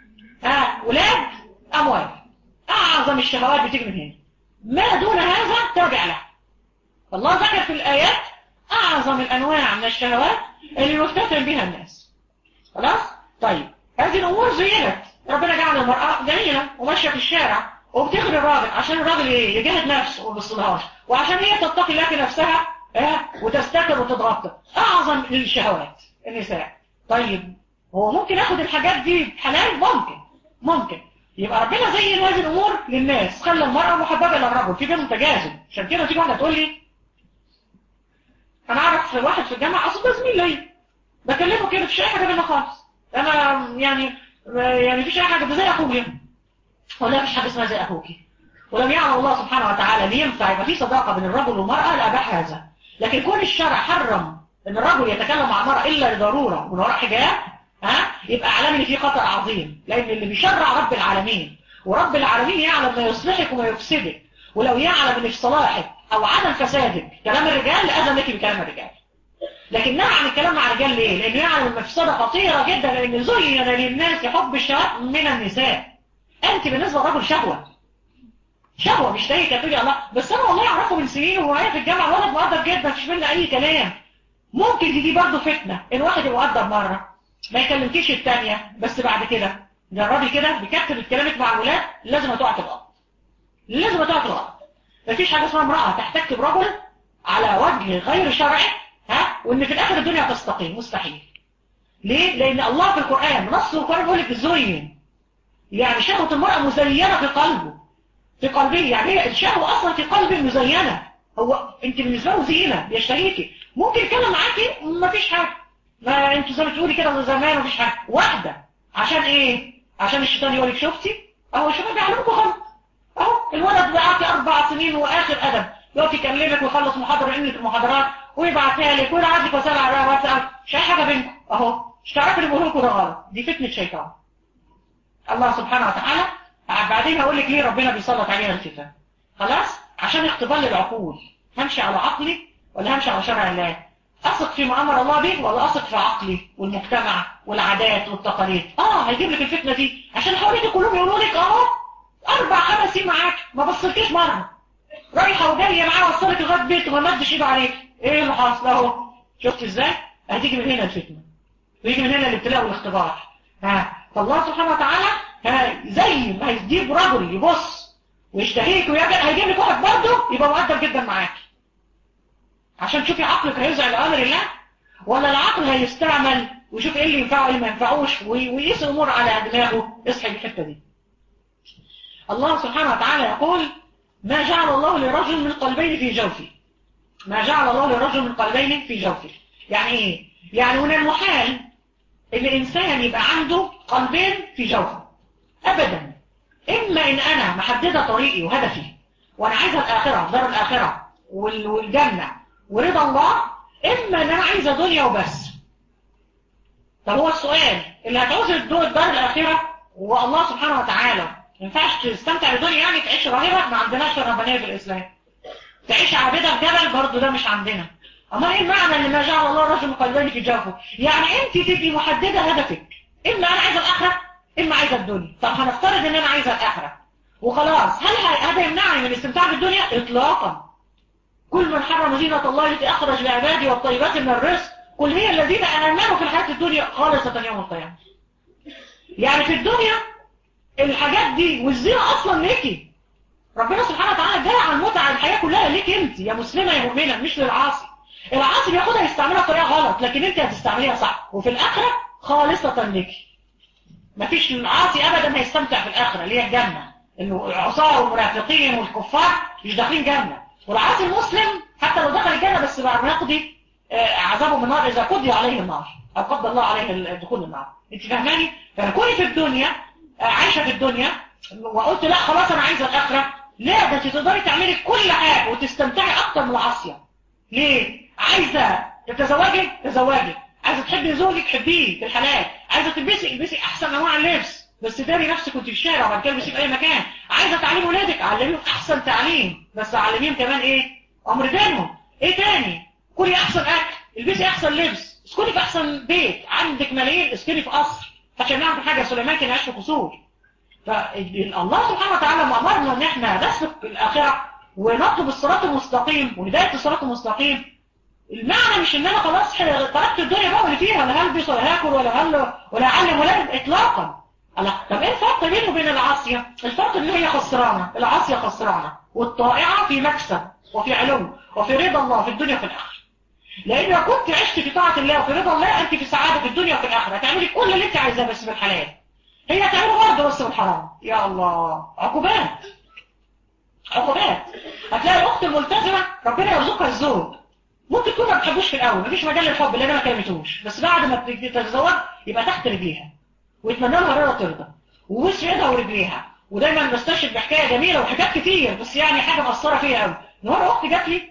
ها ولاد أموال أعظم الشهوات بتيجي من هنا ما دون هذا تابع له الله ذكر في الآيات أعظم الأنواع من الشهوات اللي يفتتن بها الناس خلاص؟ طيب هذه الأمور زينت ربنا جعل المرأة جميلة وماشية في الشارع وبتغري الراجل عشان الراجل ايه يجاهد نفسه وما يبصلهاش وعشان هي تتقي الله في نفسها اه وتستتر وتتغطى أعظم الشهوات النساء طيب هو ممكن ياخد الحاجات دي حلال ممكن ممكن يبقى ربنا زين هذه الأمور للناس خلى المرأة محببة إلى الرجل في بينهم تجاذب عشان كده تيجي واحدة تقول لي انا اعرف واحد في الجامعه اصلا ده زميل ليا بكلمه كده مفيش اي حاجه بينا خالص انا يعني يعني مفيش اي حاجه ده زي اخويا ولا مفيش حاجه اسمها زي اخوكي ولم يعلم الله سبحانه وتعالى ليه ينفع يبقى في صداقه بين الرجل والمراه لاباح هذا لكن كون الشرع حرم ان الرجل يتكلم مع المراه الا لضروره من وراء حجاب ها يبقى اعلام ان في خطر عظيم لان اللي بيشرع رب العالمين ورب العالمين يعلم ما يصلحك وما يفسدك ولو يعلم ان في صلاحك او عدم فسادك كلام الرجال لأذن لك بكلام الرجال لكن نهى عن الكلام مع الرجال ليه؟ لأنه يعلم المفسدة خطيرة جدا لأن زين للناس حب الشهوات من النساء أنت بالنسبة للرجل شهوة شهوة مش لاقي تقولي الله بس أنا والله أعرفه من سنين وهي في الجامعة الولد مؤدب جدا مفيش منه أي كلام ممكن دي برضه فتنة إن واحد يبقى مؤدب مرة ما يكلمكيش الثانية بس بعد كده جربي كده بكتب كلامك مع الولاد لازم هتقع في الارض لازم هتقع في الارض مفيش حاجه اسمها امراه تحتك برجل على وجه غير شرعي ها وان في الاخر الدنيا هتستقيم مستحيل ليه لان الله في القران نص القران بيقول لك زين يعني شهوه المراه مزينه في قلبه في قلبه يعني هي الشهوه اصلا في قلبه مزينه هو انت بالنسبه له زينه بيشتهيكي ممكن يتكلم معاكي مفيش حاجه ما انت زي ما تقولي كده زمان مفيش حاجه واحده عشان ايه عشان الشيطان يقول لك شفتي اهو الشيطان بيعلمكم غلط اهو الولد بقى اربع سنين واخر ادب يقف يكلمك ويخلص محاضره انك المحاضرات ويبعتها لك ويبعت لك رساله على واتساب مش اي حاجه بينكم اهو مش تعرفي اللي بيقولوا لكم ده غلط دي فتنه شيطان الله سبحانه وتعالى بعدين هقول لك ليه ربنا بيسلط علينا الفتن خلاص عشان اختبار للعقول همشي على عقلي ولا همشي على شرع الله اثق فيما امر الله به ولا اثق في عقلي والمجتمع والعادات والتقاليد اه هيجيب لك الفتنه دي عشان حواليك كلهم يقولوا لك اهو اربع خمس سنين معاك ما بصلكيش مره رايحه وجايه معاه وصلك لغايه بيته ما مدش ايده عليك ايه اللي حاصل اهو شفت ازاي هتيجي من هنا الفتنه ويجي من هنا الابتلاء والاختبار ها فالله سبحانه وتعالى ها زي ما هيجيب رجل يبص ويشتهيك هيجيب لك واحد برضه يبقى مؤدب جدا معاك عشان تشوفي عقلك هيرجع لامر الله ولا العقل هيستعمل ويشوف ايه اللي ينفعه وايه ما ينفعوش ويقيس الامور على دماغه اصحي الحته دي الله سبحانه وتعالى يقول ما جعل الله لرجل من قلبين في جوفه ما جعل الله لرجل من قلبين في جوفه يعني ايه يعني من المحال ان الانسان يبقى عنده قلبين في جوفه ابدا اما ان انا محدده طريقي وهدفي وانا عايزه الاخره دار الاخره والجنه ورضا الله اما ان انا عايزه دنيا وبس طب هو السؤال اللي هتعوز الدار الاخره هو الله سبحانه وتعالى ما ينفعش تستمتع بالدنيا يعني تعيش راهبه ما عندناش رهبانيه في الاسلام تعيش عابده في جبل برضه ده مش عندنا اما ايه المعنى ان ما جعل الله رجل قلبين في جوفه يعني انت تبقي محدده هدفك اما انا عايزه الاخره اما عايزه الدنيا طب هنفترض ان انا عايزه الاخره وخلاص هل هذا يمنعني من الاستمتاع بالدنيا اطلاقا كل من حرم زينة الله التي أخرج لعباده والطيبات من الرزق قل هي الذين آمنوا في الحياة الدنيا خالصة يوم القيامة يعني في الدنيا الحاجات دي والزينة أصلا ليكي ربنا سبحانه وتعالى جاء عن متع الحياة كلها ليك انت يا مسلمة يا مؤمنة مش للعاصي العاصي بياخدها يستعملها بطريقة غلط لكن انت هتستعمليها صح وفي الآخرة خالصة ليك مفيش العاصي أبدا هيستمتع في الآخرة اللي هي الجنة العصاة والمنافقين والكفار مش داخلين جنة والعاصي المسلم حتى لو دخل الجنة بس بعد ما يقضي عذابه من النار إذا قضي عليه النار أو قضى الله عليه دخول النار أنت فاهماني؟ فكوني في الدنيا عايشة في الدنيا وقلت لا خلاص أنا عايزة الآخرة لا ده أنت تقدري تعملي كل حاجة وتستمتعي أكتر من العاصية ليه؟ عايزة تتزوجي تزوجي عايزة تحبي زوجك حبيه في الحلال عايزة تلبسي البسي أحسن أنواع اللبس بس داري نفسك وانت في الشارع وبعد كده البسي في أي مكان عايزة تعليم ولادك علميهم أحسن تعليم بس علميهم كمان إيه؟ أمر دينهم إيه تاني؟ كلي أحسن أكل البسي أحسن لبس اسكني في أحسن بيت عندك ملايين اسكني في قصر عشان نعمل حاجة سليمان كان يعيش في قصور فالله سبحانه وتعالى ما أمرنا إن إحنا نسلك الآخرة ونطلب الصراط المستقيم وهداية الصراط المستقيم المعنى مش ان انا خلاص تركت الدنيا بقى واللي فيها لا هلبس ولا هاكل ولا هل ولا اعلم ولا اطلاقا طب ايه الفرق بينه وبين العاصية الفرق ان هي خسرانة العاصية خسرانة والطائعة في مكسب وفي علو وفي رضا الله في الدنيا وفي الاخره لان لو كنت عشت في طاعة الله وفي رضا الله انت في سعادة في الدنيا وفي الاخره هتعملي كل اللي انت عايزاه بس بالحلال هي هتعمله برضه بس بالحرام يا الله عقوبات عقوبات هتلاقي الاخت الملتزمة ربنا يرزقها الزوج ممكن تكون ما بتحبوش في الاول مفيش مجال للحب لان ما كلمتوش بس بعد ما تتزوج يبقى تحت رجليها ويتمنى لها رضا ترضى ووش ايدها ورجليها ودايما بستشهد بحكايه جميله وحاجات كتير بس يعني حاجه مأثره فيا قوي النهارده اختي جات لي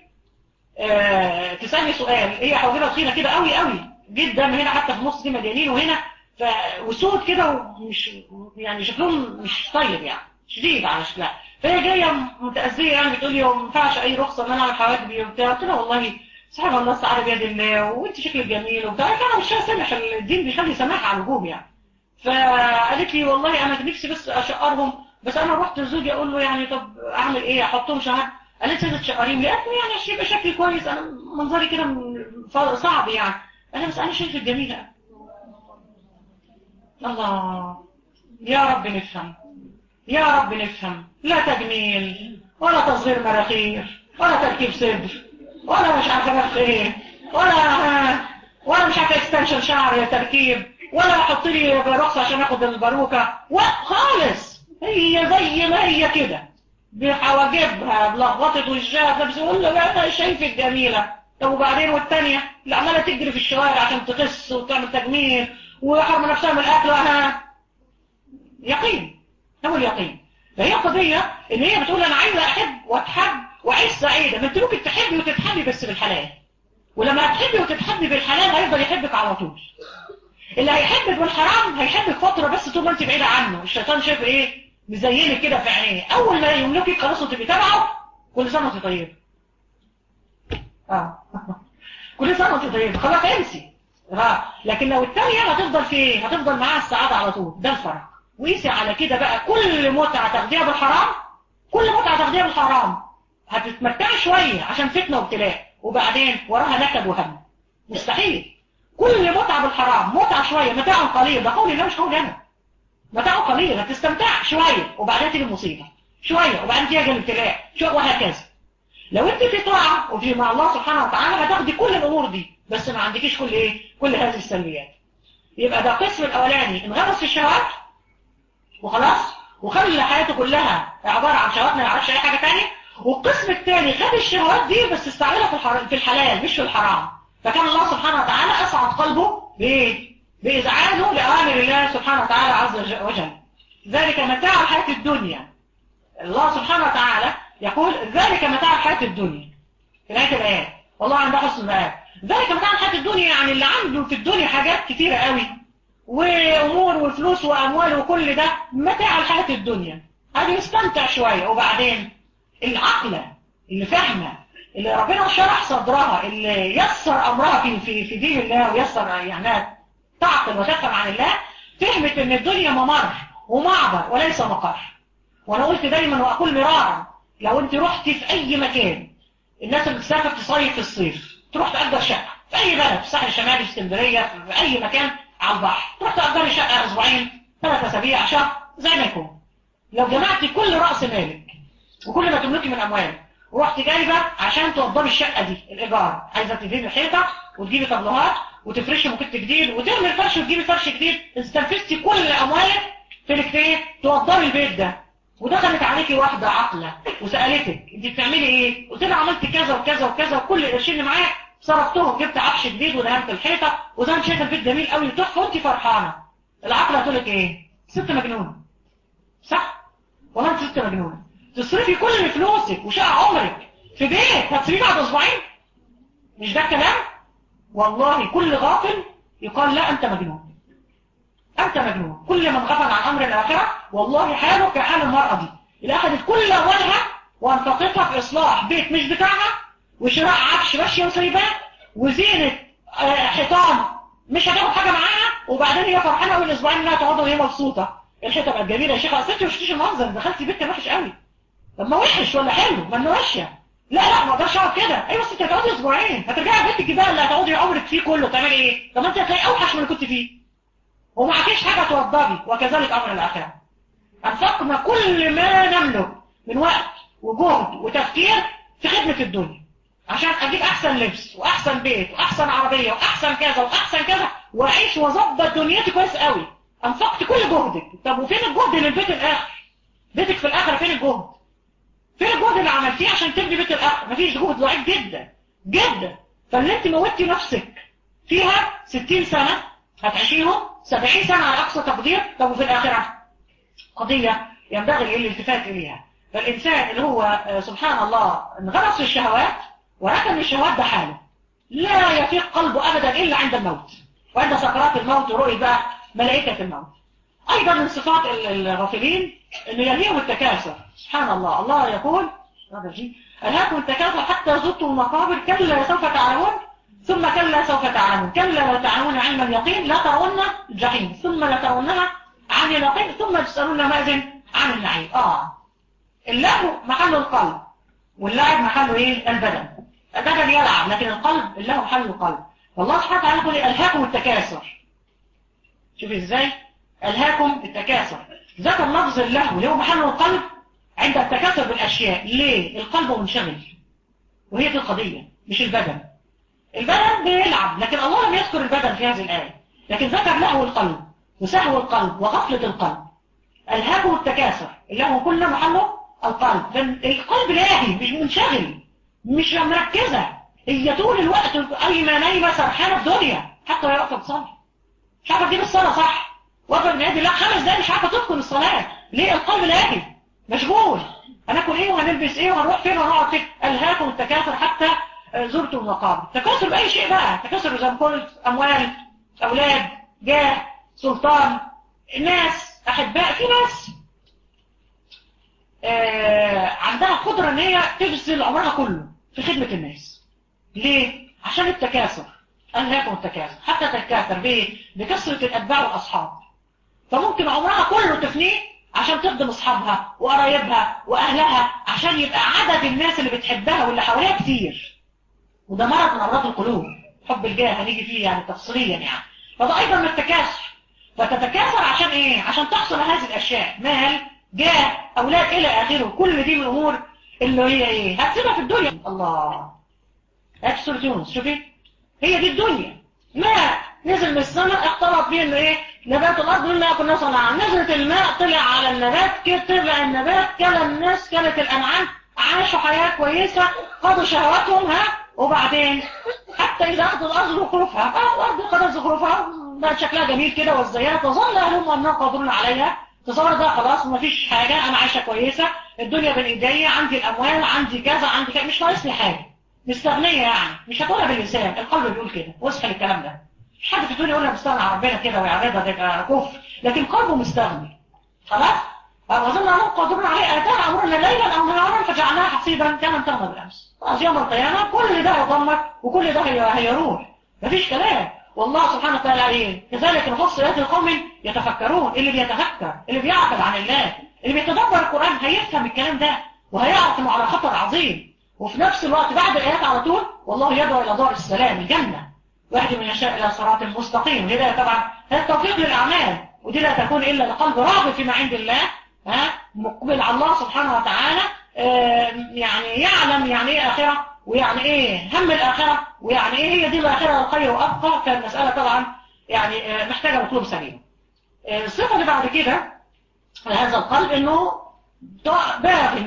آه تسالني سؤال هي حواجبها تخينه كده قوي قوي جدا هنا حتى في النص دي مليانين وهنا ف وسود كده ومش يعني شكلهم مش طيب يعني شديد على شكلها فهي جايه متاذيه يعني بتقول لي ما ينفعش اي رخصه ان انا اعمل حواجبي وبتاع قلت لها والله سبحان الله السعاده بيد الله وانت شكلك جميل وبتاع انا مش هسامح الدين بيخلي سماح على الوجوب يعني فقالت لي والله انا نفسي بس اشقرهم بس انا رحت لزوجي اقول له يعني طب اعمل ايه احطهم شهر قالت لي تشقريهم لي قالت لي يعني عشان يبقى شكلي كويس انا منظري كده صعب يعني انا بس انا شايفك جميله الله يا رب نفهم يا رب نفهم لا تجميل ولا تصغير مراخير ولا تركيب صدر ولا مش عارفه بس ايه ولا ولا مش عارفه اكستنشن شعر يا تركيب ولا احط لي رخصه عشان اخد الباروكه خالص هي زي ما هي كده بحواجبها بلخبطه وشها بس يقول له انا شايفك جميله طب وبعدين والتانيه اللي عماله تجري في الشوارع عشان تخس وتعمل تجميل وحرم نفسها من الاكل وها يقين هو اليقين فهي قضيه ان هي بتقول انا عايزه احب واتحب واعيش سعيده ما انت ممكن تحبي وتتحبي بس بالحلال ولما هتحبي وتتحبي بالحلال هيفضل يحبك على طول اللي هيحبك بالحرام هيحبك فتره بس طول ما انت بعيده عنه الشيطان شايف ايه مزينك كده في عينيه اول ما يملكك خلاص وتبقي تابعه كل سنه وانت طيب اه كل سنه وانت طيب خلاص انسي اه لكن لو الثانيه هتفضل في ايه هتفضل معاها السعاده على طول ده الفرق وقيسي على كده بقى كل متعه تاخديها بالحرام كل متعه تاخديها بالحرام هتتمتعي شويه عشان فتنه وابتلاء وبعدين وراها نكد وهم مستحيل كل متعه بالحرام متعه شويه متاع قليل ده قولي لا مش قولي انا متاع قليل هتستمتع شويه وبعدين تيجي المصيبه شويه وبعدين تيجي الابتلاء شويه وهكذا لو انت في طاعه وفي مع الله سبحانه وتعالى هتاخدي كل الامور دي بس ما عندكيش كل ايه كل هذه السلبيات يبقى ده القسم الاولاني انغمس في الشهوات وخلاص وخلي حياته كلها عباره عن شهوات ما يعرفش اي حاجه ثانيه والقسم الثاني خد الشهوات دي بس استعملها في في الحلال مش في الحرام فكان الله سبحانه وتعالى اسعد قلبه بايه بازعاجه لاوامر الله سبحانه وتعالى عز وجل ذلك متاع الحياه الدنيا الله سبحانه وتعالى يقول ذلك متاع الحياه الدنيا في نهايه الايات والله عنده حسن المآب ذلك متاع الحياه الدنيا يعني اللي عنده في الدنيا حاجات كتيره قوي وامور وفلوس واموال وكل ده متاع الحياه الدنيا هذه يستمتع شويه وبعدين العقلة اللي فاهمة اللي ربنا شرح صدرها اللي يسر أمرها في في في دين الله ويسر يعني تعقل وتفهم عن الله فهمت ان الدنيا ممر ومعبر وليس مقر وانا قلت دايما واقول مرارا لو انت رحتي في اي مكان الناس اللي بتسافر تصيف في الصيف تروح تأجر شقة في اي بلد في الساحل الشمالي في اسكندريه في اي مكان على البحر تروح تأجري شقة اسبوعين ثلاث اسابيع شهر زي ما يكون لو جمعتي كل رأس مالك وكل ما تملكي من اموالك ورحت جايبه عشان توضبي الشقه دي الايجار عايزه تزيدي الحيطه وتجيبي طبلوهات وتفرشي موكيت جديد وترمي الفرش وتجيبي فرش جديد استنفذتي كل اموالك في انك ايه توضبي البيت ده ودخلت عليكي واحده عاقله وسالتك انت بتعملي ايه قلت لها عملت كذا وكذا وكذا وكل القرشين اللي معايا صرفتهم جبت عفش جديد ودهنت الحيطه وزي ما شايفه البيت جميل قوي وتحفه وانت فرحانه العقله هتقول لك ايه ست مجنونه صح والله انت ست مجنونه تصرفي كل فلوسك وشقة عمرك في بيت هتصرفي بعد اسبوعين مش ده الكلام والله كل غافل يقال لا انت مجنون انت مجنون كل من غفل عن امر الاخره والله حاله كحال المراه دي اللي اخذت كل اموالها وانفقتها في اصلاح بيت مش بتاعها وشراء عفش ماشيه وسايباه وزينه حيطان مش هتاخد حاجه معاها وبعدين هي فرحانه اول اسبوعين انها تقعد وهي مبسوطه الحيطه بقت جميله يا شيخ اصل ما شفتيش المنظر دخلتي بيت كان وحش قوي طب ما وحش ولا حلو ما انه ماشيه لا لا ما اقدرش اقعد كده ايوه بس انت هتقعدي اسبوعين هترجعي بيتك بقى اللي هتقعدي عمرك فيه كله تعملي ايه طب ما انت هتلاقي اوحش من اللي كنت فيه ومعكيش حاجه توضبي وكذلك امر الاخره انفقنا كل ما نملك من وقت وجهد وتفكير في خدمه الدنيا عشان اجيب احسن لبس واحسن بيت واحسن عربيه واحسن كذا واحسن كذا واعيش واظبط دنيتي كويس قوي انفقت كل جهدك طب وفين الجهد للبيت الاخر بيتك في الاخره فين الجهد فين الجهد اللي عملتيه عشان تبني بيت الاخر مفيش جهد ضعيف جدا جدا فاللي انت موتي نفسك فيها 60 سنه هتعيشيهم 70 سنه على اقصى تقدير طب وفي الاخره قضيه ينبغي الالتفات اليها فالانسان اللي هو سبحان الله انغرس في الشهوات وركن الشهوات ده حاله لا يفيق قلبه ابدا الا عند الموت وعند سكرات الموت ورؤيه بقى ملائكه الموت ايضا من صفات الغافلين انه يلهيهم التكاثر سبحان الله الله يقول هذا شيء الهاكم التكاثر حتى زرتم المقابر كلا سوف تعلمون ثم كلا سوف تعلمون كلا لو تعلمون علم اليقين لا ترون الجحيم ثم لا ترونها عن اليقين ثم تسالون ماذن عن النعيم اه اللهو محله القلب واللعب محله ايه البدن البدن يلعب لكن القلب اللهو محله القلب والله سبحانه وتعالى يقول الهاكم التكاثر شوف ازاي ألهاكم التكاثر ذكر لفظ اللهو اللي هو محل القلب عند التكاثر بالأشياء ليه؟ القلب منشغل وهي دي القضية مش البدن البدن بيلعب لكن الله لم يذكر البدن في هذه الآية لكن ذكر لهو القلب وسهو القلب وغفلة القلب ألهاكم التكاثر اللهو كله محله القلب القلب لاهي مش منشغل مش مركزة هي طول الوقت قايمة نايمة سرحانة في دنيا حتى وهي واقفة تصلي مش عارفة تجيب الصلاة صح واقفة بنادي لا خمس دقايق مش عارفة تدخل الصلاة ليه القلب لاهي مشغول هناكل ايه وهنلبس ايه وهنروح فين وهنقعد فين ألهاكم التكاثر حتى زرتم المقابر تكاثر بأي شيء بقى تكاثر زي ما قلت أموال أولاد جاه سلطان ناس أحباء في ناس آه عندها قدرة ان هي تبذل عمرها كله في خدمة الناس ليه؟ عشان التكاثر ألهاكم التكاثر حتى تتكاثر بايه؟ بكثرة الأتباع والأصحاب فممكن عمرها كله تفنيه عشان تخدم أصحابها وقرايبها وأهلها عشان يبقى عدد الناس اللي بتحبها واللي حواليها كتير وده مرض من أمراض القلوب حب الجاه هنيجي فيه يعني تفصيليا يعني فده أيضا من التكاثر فتتكاثر عشان إيه؟ عشان تحصل هذه الأشياء مال جاه أولاد إلى آخره كل دي من الأمور اللي هي إيه هتسيبها في الدنيا الله هات سورة يونس شوفي هي دي الدنيا ما نزل من السماء اختلط بيه انه ايه نبات الارض مما كنا صنعا نزلت الماء طلع على النبات كده طلع النبات كلا الناس كلت الانعام عاشوا حياة كويسة قضوا شهواتهم ها وبعدين حتى اذا اخذوا الارض زخرفها الارض قضت زخرفها بقت شكلها جميل كده والزيات وظل اهلهم انهم قادرون عليها تصور ده خلاص مفيش حاجة انا عايشة كويسة الدنيا بين ايديا عندي الاموال عندي كذا عندي كذا مش ناقص لي حاجة مستغنية يعني مش هتقولها باللسان القلب بيقول كده واصحى للكلام ده مش حد في الدنيا يقول لك مستغنى عن ربنا كده ويعرضها ده يبقى كفر لكن قلبه مستغني خلاص وظن انهم قادرون عليه اتانا امرنا ليلا او نهارا فجعلناها حصيدا كما تغنى بالامس خلاص يوم القيامه كل ده هيضمك وكل ده هيروح مفيش كلام والله سبحانه وتعالى ايه كذلك نخص ايات القوم يتفكرون اللي بيتفكر اللي بيعقل عن الله اللي بيتدبر القران هيفهم الكلام ده وهيعرف انه على خطر عظيم وفي نفس الوقت بعد الايات على طول والله يدعو الى دار السلام الجنه واهدي من يشاء الى صراط مستقيم وده طبعا هذا توفيق للاعمال ودي لا تكون الا لقلب راغب فيما عند الله ها مقبل على الله سبحانه وتعالى يعني يعلم يعني ايه اخره ويعني ايه هم الاخره ويعني ايه هي دي الاخره الخير وابقى فالمساله طبعا يعني محتاجه مطلوب سليم الصفه اللي بعد كده لهذا القلب انه باغ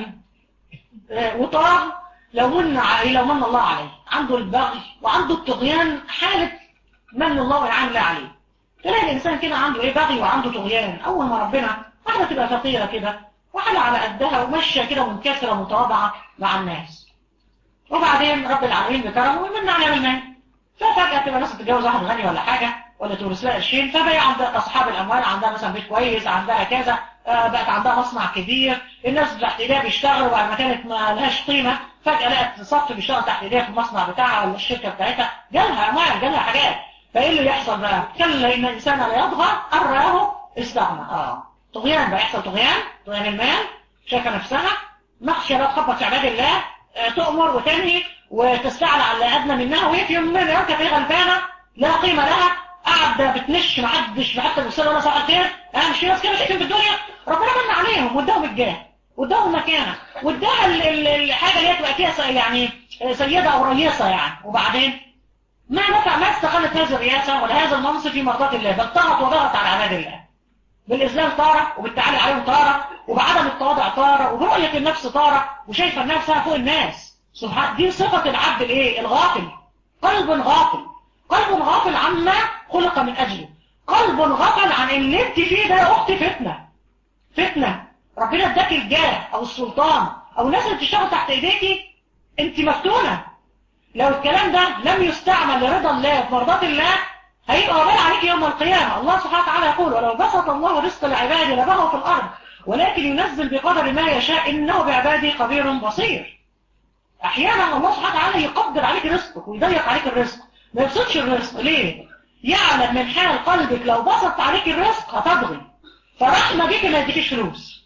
وطاغ لو من لو من الله عليه عنده البغي وعنده الطغيان حالة من الله وإنعام الله عليه تلاقي الإنسان كده عنده إيه بغي وعنده طغيان أول ما ربنا واحدة تبقى فقيرة كده وحالة على قدها وماشية كده منكسرة متواضعة مع الناس وبعدين رب العالمين بكرمه ويمن عليها بالمال ففجأة تبقى ناس تتجوز واحد غني ولا حاجة ولا تورث لها قرشين فبقى عندها أصحاب الأموال عندها مثلا بيت كويس عندها كذا بقت عندها مصنع كبير الناس تحت ايديها بيشتغلوا بعد ما كانت ما لهاش قيمة فجأة لقت صف بيشتغل تحت ايديها في المصنع بتاعها ولا الشركة بتاعتها جالها اموال جالها حاجات فايه اللي يحصل بقى كلا ان الانسان لا يطغى ان رآه استغنى اه طغيان بقى يحصل طغيان طغيان المال شايفه نفسها مخشيه لا تخبط في عباد الله آه تؤمر وتنهي وتستعلى على اللي ادنى منها وهي في يوم من الايام كانت غلبانه لا قيمه لها قاعده بتنش محدش حتى بيوصل ولا صباح الخير اه مش في ناس كده شايفين في الدنيا ربنا من عليهم واداهم الجاه واداهم مكانه واداها الحاجه اللي هي تبقى فيها يعني سيده او رئيسه يعني وبعدين ما نفع ما استغلت هذه الرئاسه ولا هذا المنصب في مرضات الله بل طغت وضغط على عباد الله بالإذلال طارة وبالتعالي عليهم طارة وبعدم التواضع طارة وبرؤية النفس طارة وشايفة نفسها فوق الناس سبحان دي صفة العبد الايه الغافل قلب غافل قلب غافل عما خلق من أجله قلب غافل عن اللي انت فيه ده يا أختي فتنة فتنة ربنا اداك الجاه أو السلطان أو الناس اللي بتشتغل تحت إيديكي انت مفتونة لو الكلام ده لم يستعمل لرضا الله ومرضات الله هيبقى وبال عليك يوم القيامة الله سبحانه وتعالى يقول ولو بسط الله رزق العباد لبغوا في الأرض ولكن ينزل بقدر ما يشاء إنه بعباده خبير بصير أحيانا الله سبحانه وتعالى يقدر عليك رزقك ويضيق عليك الرزق ما يبسطش الرزق ليه؟ يعلم من حال قلبك لو بسط عليك الرزق هتبغي فرحمة بيك ما يديكيش فلوس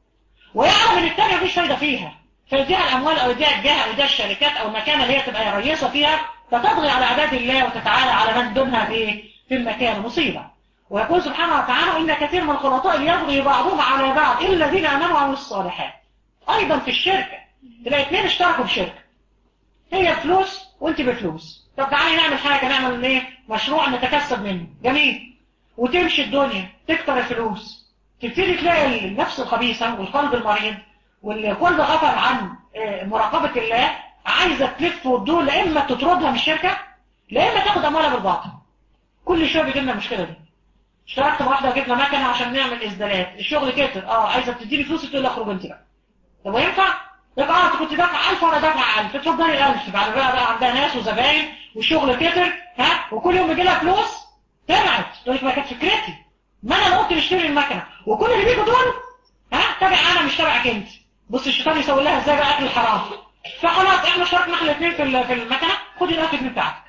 ويعلم ان التانية مفيش فايدة فيها فيديها الأموال أو يديها الجهة أو يديها الشركات أو المكان اللي هي تبقى رئيسة فيها فتطغي على عباد الله وتتعالى على من دونها في في المكان مصيبة ويقول سبحانه وتعالى إن كثير من الخلطاء يبغي بعضهم على بعض إلا الذين آمنوا وعملوا الصالحات أيضا في الشركة تلاقي اثنين اشتركوا في شركة هي بفلوس وانت بفلوس طب تعالي نعمل حاجة نعمل ايه مشروع نتكسب منه جميل وتمشي الدنيا تكتر الفلوس تبتدي تلاقي النفس الخبيثة والقلب المريض والقلب غفر عن مراقبة الله عايزة تلف وتدور لا إما تطردها من الشركة لا إما تاخد أموالها بالباطل كل شوية بيجي لنا المشكلة دي اشتركت بواحدة وجبنا مكنة عشان نعمل إسدالات الشغل كتر اه عايزة تديني فلوس تقول لي اخرج انت بقى طب ينفع؟ يبقى اه انت كنت دافع 1000 وانا دافع 1000 اتفضلي 1000 بعد بقى بقى عندها ناس وزباين والشغل كتر ها وكل يوم يجي لها فلوس تبعت تقول لك ما كانت فكرتي ما انا اللي قلت نشتري المكنه وكل اللي بيجوا دول ها تابع انا مش تابعك انت بص الشيطان يسوي لها ازاي بقى اكل الحرام فخلاص احنا اشتركنا احنا الاثنين في في المكنه خدي ال 1000 جنيه بتاعتك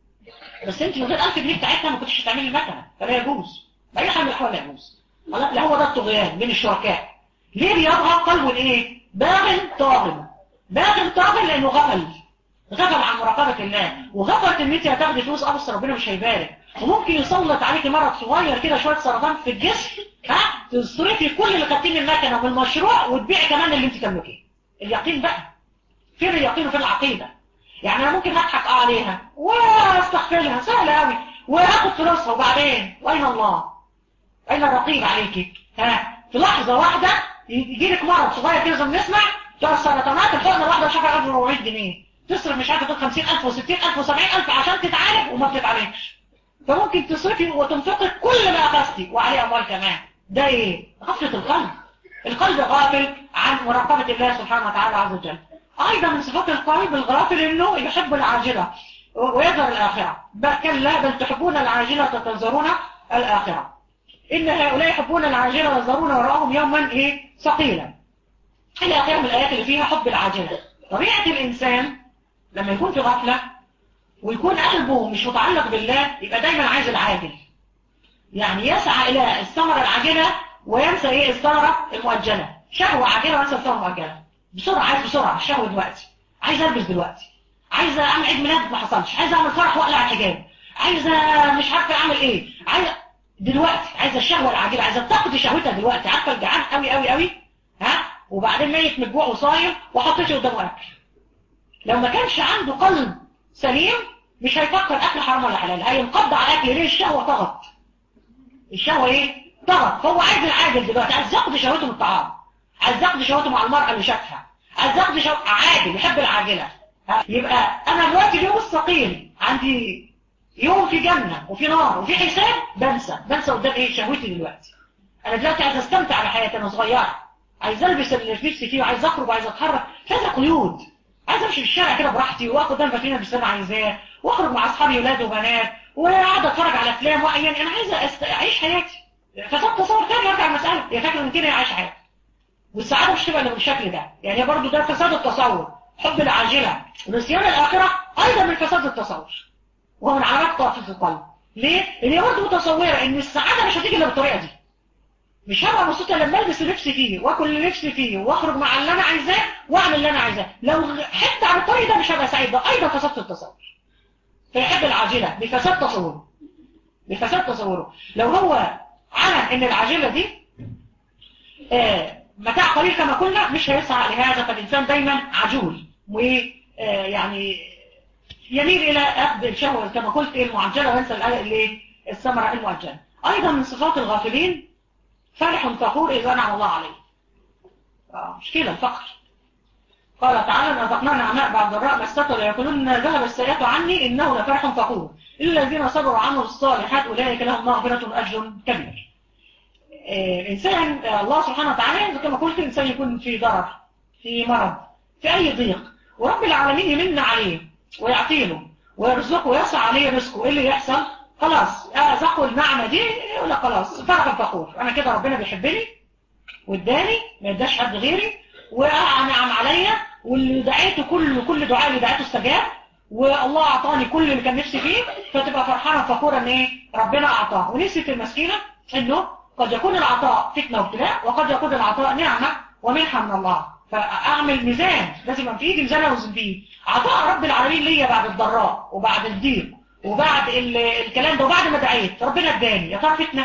بس انت من غير 1000 جنيه بتاعتها ما كنتش هتعملي المكنه فلا يجوز باي حال من الاحوال لا يجوز لا هو ده الطغيان بين الشركاء ليه بيضغط قلبه الايه باغ طاغن باغ طاغن لانه غفل غفل عن مراقبة الله وغفلت ان انت هتاخدي فلوس ابص ربنا مش هيبارك وممكن يسلط عليك مرض صغير كده شوية سرطان في الجسم ها تصرفي كل اللي خدتيه من المكنه ومن المشروع وتبيعي كمان اللي انت تملكيه اليقين بقى فين اليقين وفين العقيدة يعني انا ممكن اضحك اه عليها واستغفرها سهلة قوي واخد فلوسها وبعدين واين الله اين الرقيب عليكي ها في لحظة واحدة يجي لك مرض صغير كده زي ما بنسمع بتوع السرطانات الحقنه الواحده مش عارفه 1400 جنيه تصرف مش عارفه 50000 و60000 و70000 عشان تتعالج وما بتتعالجش فممكن تصرفي وتنفقي كل ما اخذتي وعليه اموال كمان ده ايه غفله القلب القلب غافل عن مراقبه الله سبحانه وتعالى عز وجل ايضا من صفات القلب الغافل انه يحب العاجله ويذر الاخره بل كلا بل تحبون العاجله وتتذرون الاخره ان هؤلاء يحبون العاجله ويذرون وراءهم يوما ايه ثقيلا إلى آخر من الآيات اللي فيها حب العاجلة طبيعة الإنسان لما يكون في غفلة ويكون قلبه مش متعلق بالله يبقى دايما عايز العاجل يعني يسعى إلى الثمرة العاجلة وينسى إيه الثمرة المؤجلة شهوة عاجلة وينسى الثمرة المؤجلة بسرعة عايز بسرعة الشهوة دلوقتي عايز ألبس دلوقتي عايز أعمل عيد ميلاد ما حصلش عايز أعمل فرح وأقلع الحجاب عايز مش عارفة أعمل إيه عايز دلوقتي عايز الشهوة العاجلة عايز تقضي شهوتها دلوقتي عارفة الجعان قوي قوي قوي ها وبعدين ميت من الجوع وصايم وحطيته قدامه اكل لو ما كانش عنده قلب سليم مش هيفكر اكل حرام ولا حلال هينقض على الاكل ليه الشهوه طغت الشهوه ايه طغت فهو عايز العاجل دلوقتي عايز يقضي شهوته من الطعام عايز يقضي شهوته مع المراه اللي شافها عايز يقضي شهوته عاجل يحب العاجله يبقى انا دلوقتي اليوم الثقيل عندي يوم في جنه وفي نار وفي حساب بنسى بنسى قدام ايه شهوتي دلوقتي انا دلوقتي عايز استمتع بحياتي انا صغيره عايز البس اللي في نفسي فيه وعايز اخرج وعايز اتحرك هذا قيود عايز امشي في الشارع كده براحتي واخد ده الفاترين اللي انا عايزاه واخرج مع اصحابي ولاد وبنات واقعد اتفرج على افلام يعني انا عايزه أست... اعيش حياتي فصدت تصور تاني ارجع المساله هي فاكره ان كده عايش حياتي والسعاده مش تبقى بالشكل ده يعني برضو ده فساد التصور حب العاجله ونسيان الاخره ايضا من فساد التصور وهو من علامات ضعف القلب ليه؟ لان هي برضه متصوره ان السعاده مش هتيجي الا بالطريقه دي مش هبقى مبسوطه لما البس اللي نفسي فيه واكل اللي نفسي فيه واخرج مع اللي انا عايزاه واعمل اللي انا عايزاه لو حتى عن الطريق ده مش هبقى سعيد ده ايضا فساد التصور فيحب العاجله بفساد تصوره بفساد تصوره لو هو علم ان العاجله دي آه متاع قليل كما قلنا مش هيسعى لهذا فالانسان دايما عجول ويعني يميل الى اخذ الشهوه كما قلت المعجله وينسى الايه الثمره المؤجله ايضا من صفات الغافلين فرح فخور إذا أنعم الله عليه مشكلة الفقر قال تعالى أذقنا نعماء بعد الراء مسته ليقولون ذهب السيئات عني إنه لفرح فخور إلا الذين صبروا عنه الصالحات أولئك لهم مغفرة أجر كبير إنسان الله سبحانه وتعالى كما قلت الإنسان يكون في ضرر في مرض في أي ضيق ورب العالمين يمن عليه ويعطيله ويرزقه ويسعى عليه رزقه إيه اللي يحصل خلاص ذاقوا النعمة دي يقول لك خلاص فرح فخور انا كده ربنا بيحبني واداني ما اداش حد غيري وانعم عليا واللي دعيته كل كل دعاء اللي دعيته استجاب والله اعطاني كل اللي كان نفسي فيه فتبقى فرحانه فخوره ان ايه ربنا اعطاه ونسيت المسكينه انه قد يكون العطاء فتنه وابتلاء وقد يكون العطاء نعمه ومنحه من الله فاعمل ميزان لازم يبقى في ايدي ميزان اوزن فيه عطاء رب العالمين ليا بعد الضراء وبعد الضيق وبعد ال- الكلام ده وبعد ما دعيت ربنا اداني يا ترى فتنه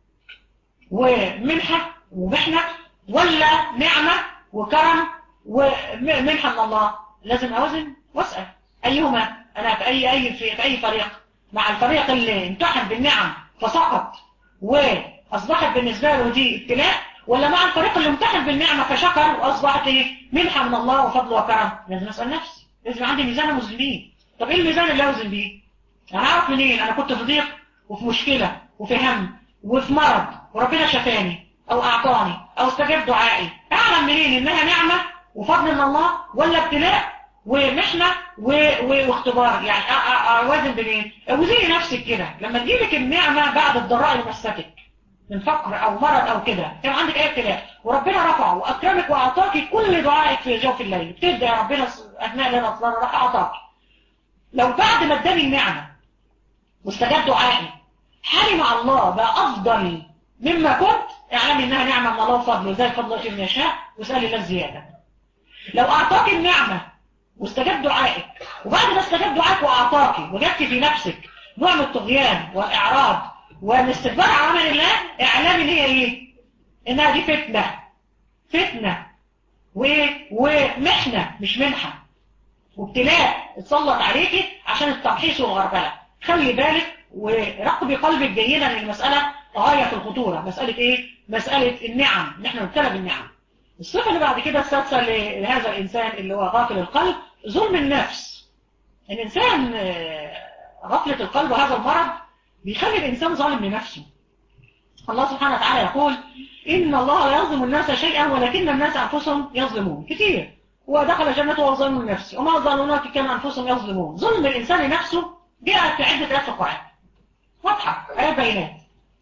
ومنحه ومحنه ولا نعمه وكرم ومنحه من الله لازم اوزن واسال ايهما انا في اي اي في, في اي فريق مع الفريق اللي امتحن بالنعم فسقط واصبحت بالنسبه له دي ابتلاء ولا مع الفريق اللي امتحن بالنعمه فشكر واصبحت ايه منحه من الله وفضل وكرم لازم اسال نفسي لازم عندي ميزان اوزن بيه طب ايه الميزان اللي اوزن بيه انا اعرف منين انا كنت في ضيق وفي مشكله وفي هم وفي مرض وربنا شفاني او اعطاني او استجاب دعائي اعلم منين انها نعمه وفضل من الله ولا ابتلاء ومحنه و... و... واختبار يعني أ- أ- اوازن بين وزي نفسك كده لما تجيلك النعمه بعد الضراء اللي مستك من فقر او مرض او كده كان عندك اي ابتلاء وربنا رفعه واكرمك واعطاكي كل دعائك في جوف الليل بتبدا يا ربنا اثناء ليله الصلاه راح اعطاك لو بعد ما اداني النعمه واستجاب دعائي حالي مع الله بقى افضل مما كنت اعلم انها نعمه من الله وفضله زي فضل الله من يشاء واسال الله الزياده لو اعطاك النعمه واستجاب دعائك وبعد ما استجاب دعائك واعطاك وجدت في نفسك نوع من الطغيان والاعراض والاستكبار عن عمل الله اعلام ان هي ايه انها دي فتنه فتنه وايه ومحنه مش منحه وابتلاء اتسلط عليكي عشان التمحيص والغربله خلي بالك وراقبي قلبك جيدا ان المساله غايه في الخطوره مساله ايه مساله النعم ان احنا نبتلى بالنعم الصفه اللي بعد كده السادسه لهذا الانسان اللي هو غافل القلب ظلم النفس الانسان آه، غفله القلب وهذا المرض بيخلي الانسان ظالم لنفسه الله سبحانه وتعالى يقول إن الله لا يظلم الناس شيئا ولكن الناس أنفسهم يظلمون كتير ودخل جنته وهو ظالم لنفسه وما ظلمون كان أنفسهم يظلمون ظلم الإنسان لنفسه جاءت في عدة آيات في القرآن واضحة آيات بينات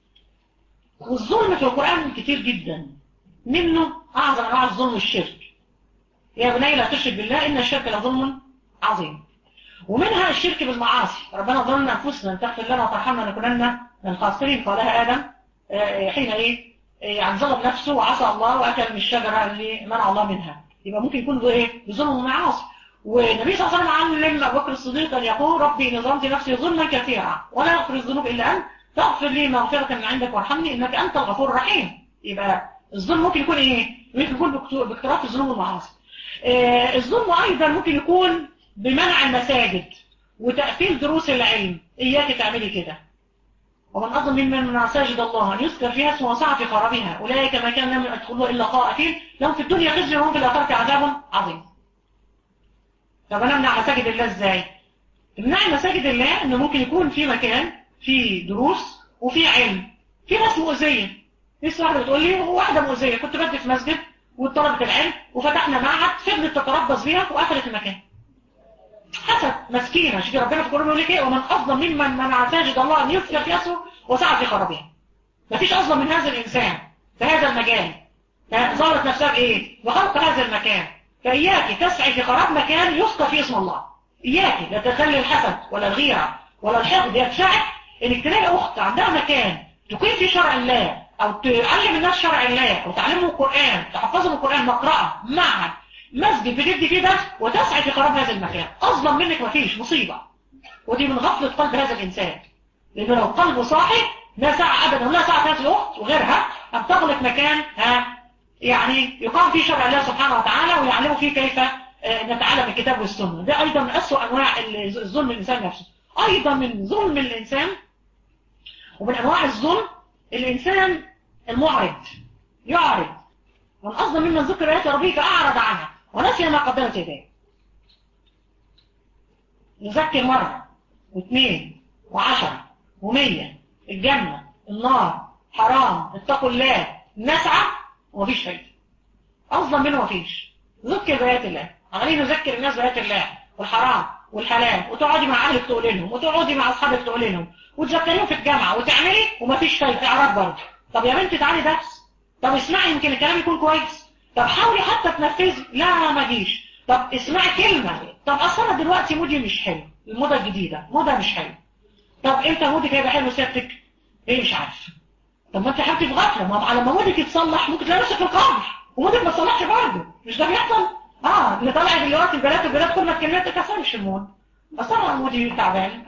والظلم في القرآن كتير جدا منه أعظم أنواع الظلم الشرك يا بني لا تشرك بالله إن الشرك لظلم عظيم ومنها الشرك بالمعاصي ربنا ظلمنا أنفسنا أن تغفر لنا وترحمنا لنكونن من الخاسرين قالها آدم آه، حين إيه آه، يعني ظلم نفسه وعصى الله وأكل من الشجرة اللي منع الله منها يبقى ممكن يكون إيه بظلم ومعاصي والنبي صلى الله عليه وسلم علم أبو بكر الصديق أن يقول ربي إن ظلمت نفسي ظلما كثيرا ولا يغفر الذنوب إلا أنت فاغفر لي مغفرة من عندك وارحمني إنك أنت الغفور الرحيم يبقى الظلم ممكن يكون إيه؟ ممكن يكون باقت- باقتراف الذنوب والمعاصي آه، الظلم أيضا ممكن يكون بمنع المساجد وتقفيل دروس العلم إياك تعملي كده ومن أظلم ممن من مساجد الله أن يذكر فيها اسمه وسعى في خرابها أولئك ما كان لهم يدخلوا إلا خائفين لهم في الدنيا خزي وهم في الآخرة عذاب عظيم طب أنا أمنع مساجد الله إزاي؟ تمنع مساجد الله إنه ممكن يكون في مكان في دروس وفي علم في ناس مؤذية لسه واحدة بتقول لي واحدة مؤذية كنت بدي في مسجد وطلبت العلم وفتحنا معهد فضلت تتربص بيها وقفلت المكان حسب مسكينة شوفي ربنا في القرآن بيقول لك ايه ومن أظلم ممن منع مساجد الله أن يذكر في اسمه وسعى في خرابها مفيش أظلم من هذا الإنسان في هذا المجال ظهرت نفسها بإيه؟ بخلق هذا المكان فإياك تسعي في خراب مكان يذكر فيه اسم الله إياك لا تخلي الحسد ولا الغيرة ولا الحقد يدفعك إنك تلاقي أخت عندها مكان تقيم فيه شرع الله أو تعلم الناس شرع الله أو تعلمهم القرآن تحفظهم القرآن مقرأة معهد مسجد بتدي فيه درس وتسعي في خراب هذا المكان أظلم منك مفيش مصيبة ودي من غفلة قلب هذا الإنسان لأنه لو قلبه صاحي لا ساعة أبدا ولا ساعة ناس الأخت وغيرها أن تغلق مكان ها يعني يقام فيه شرع الله سبحانه وتعالى ويعلموا فيه كيف آه، نتعلم الكتاب والسنة ده أيضا من أسوأ أنواع الظلم الإنسان نفسه أيضا من ظلم الإنسان ومن أنواع الظلم الإنسان المعرض يعرض من أظلم ممن ذكر آيات ربه فأعرض عنها ونسي ما قدمت يديه يذكر مرة واثنين وعشرة ومية الجنة النار حرام اتقوا الله نسعى ومفيش فايدة أظلم منه مفيش ذكر بآيات الله عمالين نذكر الناس بآيات الله والحرام والحلال وتقعدي مع أهلك تقولي لهم وتقعدي مع أصحابك تقولي لهم وتذكريهم في الجامعة وتعملي ومفيش فايدة إعراض برضه طب يا بنتي تعالي درس طب اسمعي يمكن الكلام يكون كويس طب حاولي حتى تنفذي لا ما جيش طب اسمعي كلمة طب أصل أنا دلوقتي مودي مش حلو الموضة الجديدة موضة مش حلو طب انت مودك هيبقى حلو سيادتك ايه مش عارف طب ما انت حبيبتي في غفله ما على ما مودك يتصلح ممكن تلاقي نفسك في القبر ومودك ما تصلحش برضه مش ده بيحصل اه اللي طالع دلوقتي البنات البنات كل ما اتكلمت تكسرش المود اصل انا مودي تعبان آه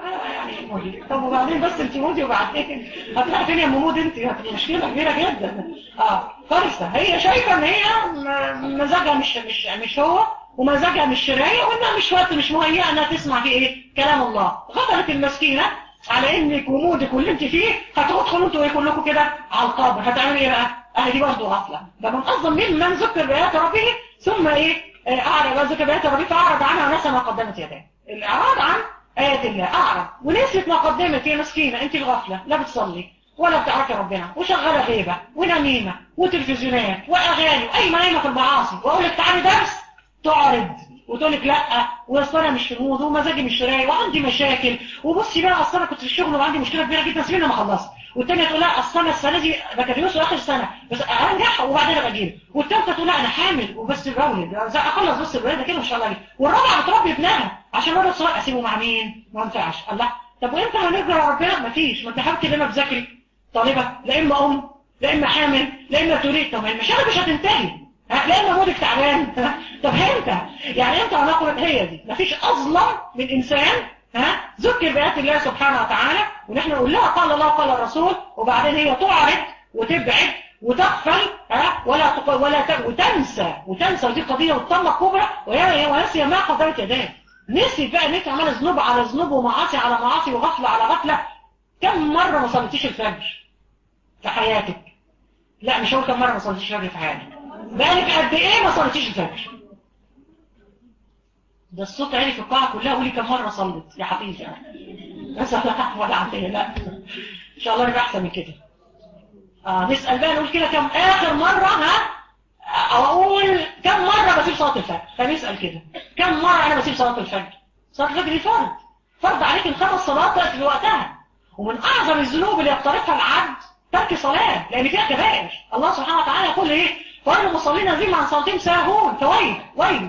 يعني مودي طب وبعدين بس انت مودي وبعدين هتروحي فين يا ام مودي انت هتبقى مشكله كبيره جدا اه كارثه هي شايفه ان هي م- مزاجها مش مش مش هو ومزاجها مش رايق وانها مش وقت مش مهيئه انها تسمع فيه ايه كلام الله غفلت المسكينه على انك ومودك واللي انت فيه هتدخلوا انتوا ايه كلكم كده على القبر هتعملوا ايه بقى اهي دي برضه غفله ده من اصلا ممن ذكر بآيات ربه ثم ايه آه، اعرض ذكر بآيات ربه فاعرض عنها ونسى ما قدمت يديه الاعراض عن آيات الله اعرض ونسيت ما قدمت يا مسكينه انت الغفله لا بتصلي ولا بتعرفي ربنا وشغاله غيبه ونميمه وتلفزيونات واغاني واي ما نايمه في المعاصي واقول لك تعالي درس تعرض وتقول لك لا واصل انا مش في المود ومزاجي مش رايق وعندي مشاكل وبصي بقى اصل انا كنت في الشغل وعندي مشكله كبيره جدا سيبيني ما خلصت والتانيه تقول لا اصل انا السنه دي بكالوريوس اخر سنه بس انجح وبعدين ابقى اجيب والثالثه تقول لا انا حامل وبس بولد اخلص بس الولاده كده ان شاء الله اجيب والرابعه بتربي ابنها عشان ولد صغير اسيبه مع مين ما ينفعش الله طب وامتى هنرجع ربنا مفيش ما انت حابب لما بذاكري طالبه لا اما ام لا اما حامل لا اما تريد طب ما المشاكل مش هتنتهي ها، لا اما مودك تعبان طب امتى يعني امتى هناخد هي دي مفيش اظلم من انسان ها ذكر بآيات الله سبحانه وتعالى ونحن نقول لها قال الله قال الرسول وبعدين هي تعرض وتبعد وتغفل ها ولا تق... ولا ت... وتنسى وتنسى ودي قضيه والطمه كبرى وهي ونسي ما قدرت يديه نسي بقى ان انت عماله ذنوب على ذنوب ومعاصي على معاصي وغفله على غفله كم مره ما صليتيش الفجر في حياتك لا مش هقول كم مره ما صليتيش الفجر في حياتك بقالك قد ايه ما صليتيش الفجر ده الصوت عالي في القاعه كلها قولي كم مره صليت يا حفيظه نسال الله العفو والعافيه لا ان شاء الله نبقى احسن من كده اه نسال بقى نقول كده كم اخر مره ها او اقول كم مره بسيب صلاه الفجر فنسال كده كم مره انا بسيب صلاه الفجر صلاه الفجر دي فرض فرض عليك الخمس صلوات في وقتها ومن اعظم الذنوب اللي يقترفها العبد ترك صلاه لان فيها كبائر الله سبحانه وتعالى يقول ايه وان المصلين هذين عن صلاتهم ساهون فويل ويل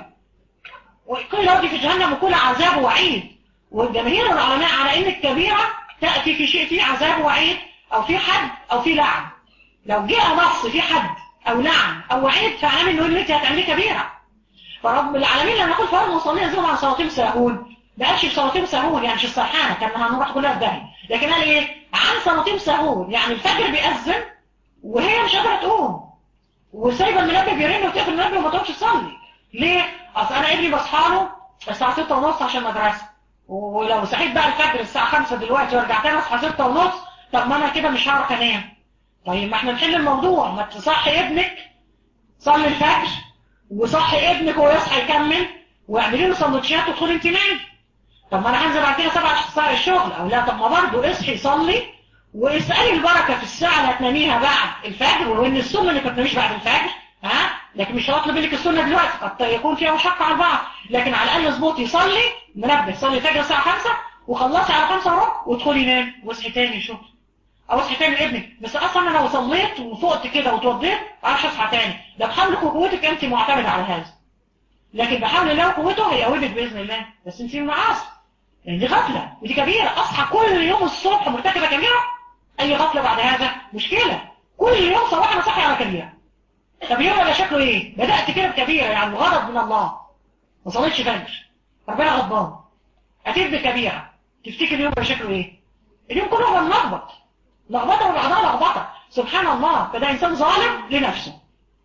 وكل يوم في جهنم وكل عذاب وعيد والجماهير العلماء على ان الكبيرة تأتي في شيء فيه عذاب وعيد او في حد او في لعن لو جاء نص في حد او لعن او وعيد فاعلم انه اللي انت هتعمليه كبيرة فرب العالمين لما يقول فرد المصلين يزيهم عن صلاتهم ساهون ما قالش في صلاتهم ساهون يعني مش السرحانة كان هنروح كلها في داهية لكن قال ايه عن صلاتهم ساهون يعني الفجر بيأذن وهي مش قادرة تقوم وسايبه المنبه بيرن وتقفل المنبه وما تقومش تصلي ليه؟ اصل انا ابني بصحى له الساعه 6 ونص عشان مدرسه ولو صحيت بقى الفجر الساعه 5 دلوقتي ورجعت انا اصحى 6 ونص طب ما انا كده مش هعرف انام طيب ما احنا نحل الموضوع ما تصحي ابنك صلي الفجر وصحي ابنك وهو يصحى يكمل واعملي له سندوتشات وادخلي انت نامي طب ما انا هنزل بعد كده 7 ساعات الشغل او لا طب ما برضه اصحي صلي واسالي البركه في الساعه اللي هتناميها بعد الفجر وان السنه اللي ما تناميش بعد الفجر ها لكن مش هطلب منك السنه دلوقتي قد يكون فيها مشقه على البعض لكن على الاقل اظبطي صلي منبه صلي الفجر الساعه 5 وخلصي على 5 وربع وادخلي نام واصحي تاني شغل او اصحي تاني لابنك بس اصلا انا لو صليت وفقت كده وتوضيت ما اعرفش اصحى تاني ده بحولك وقوتك انت معتمده على هذا لكن بحول الله وقوته هيقومك باذن الله بس انت معاصي يعني دي غفله ودي كبيره اصحى كل يوم الصبح مرتكبه كبيره اي غفله بعد هذا مشكله كل يوم صباح انا صاحي على كبيره طب يوم ولا شكله ايه بدأت كده بكبيرة يعني غضب من الله ما صليتش فجر ربنا غضبان اتيت بكبيرة تفتكر اليوم ولا شكله ايه اليوم كله هو ملخبط لخبطه وبعضها لخبطه سبحان الله فده انسان ظالم لنفسه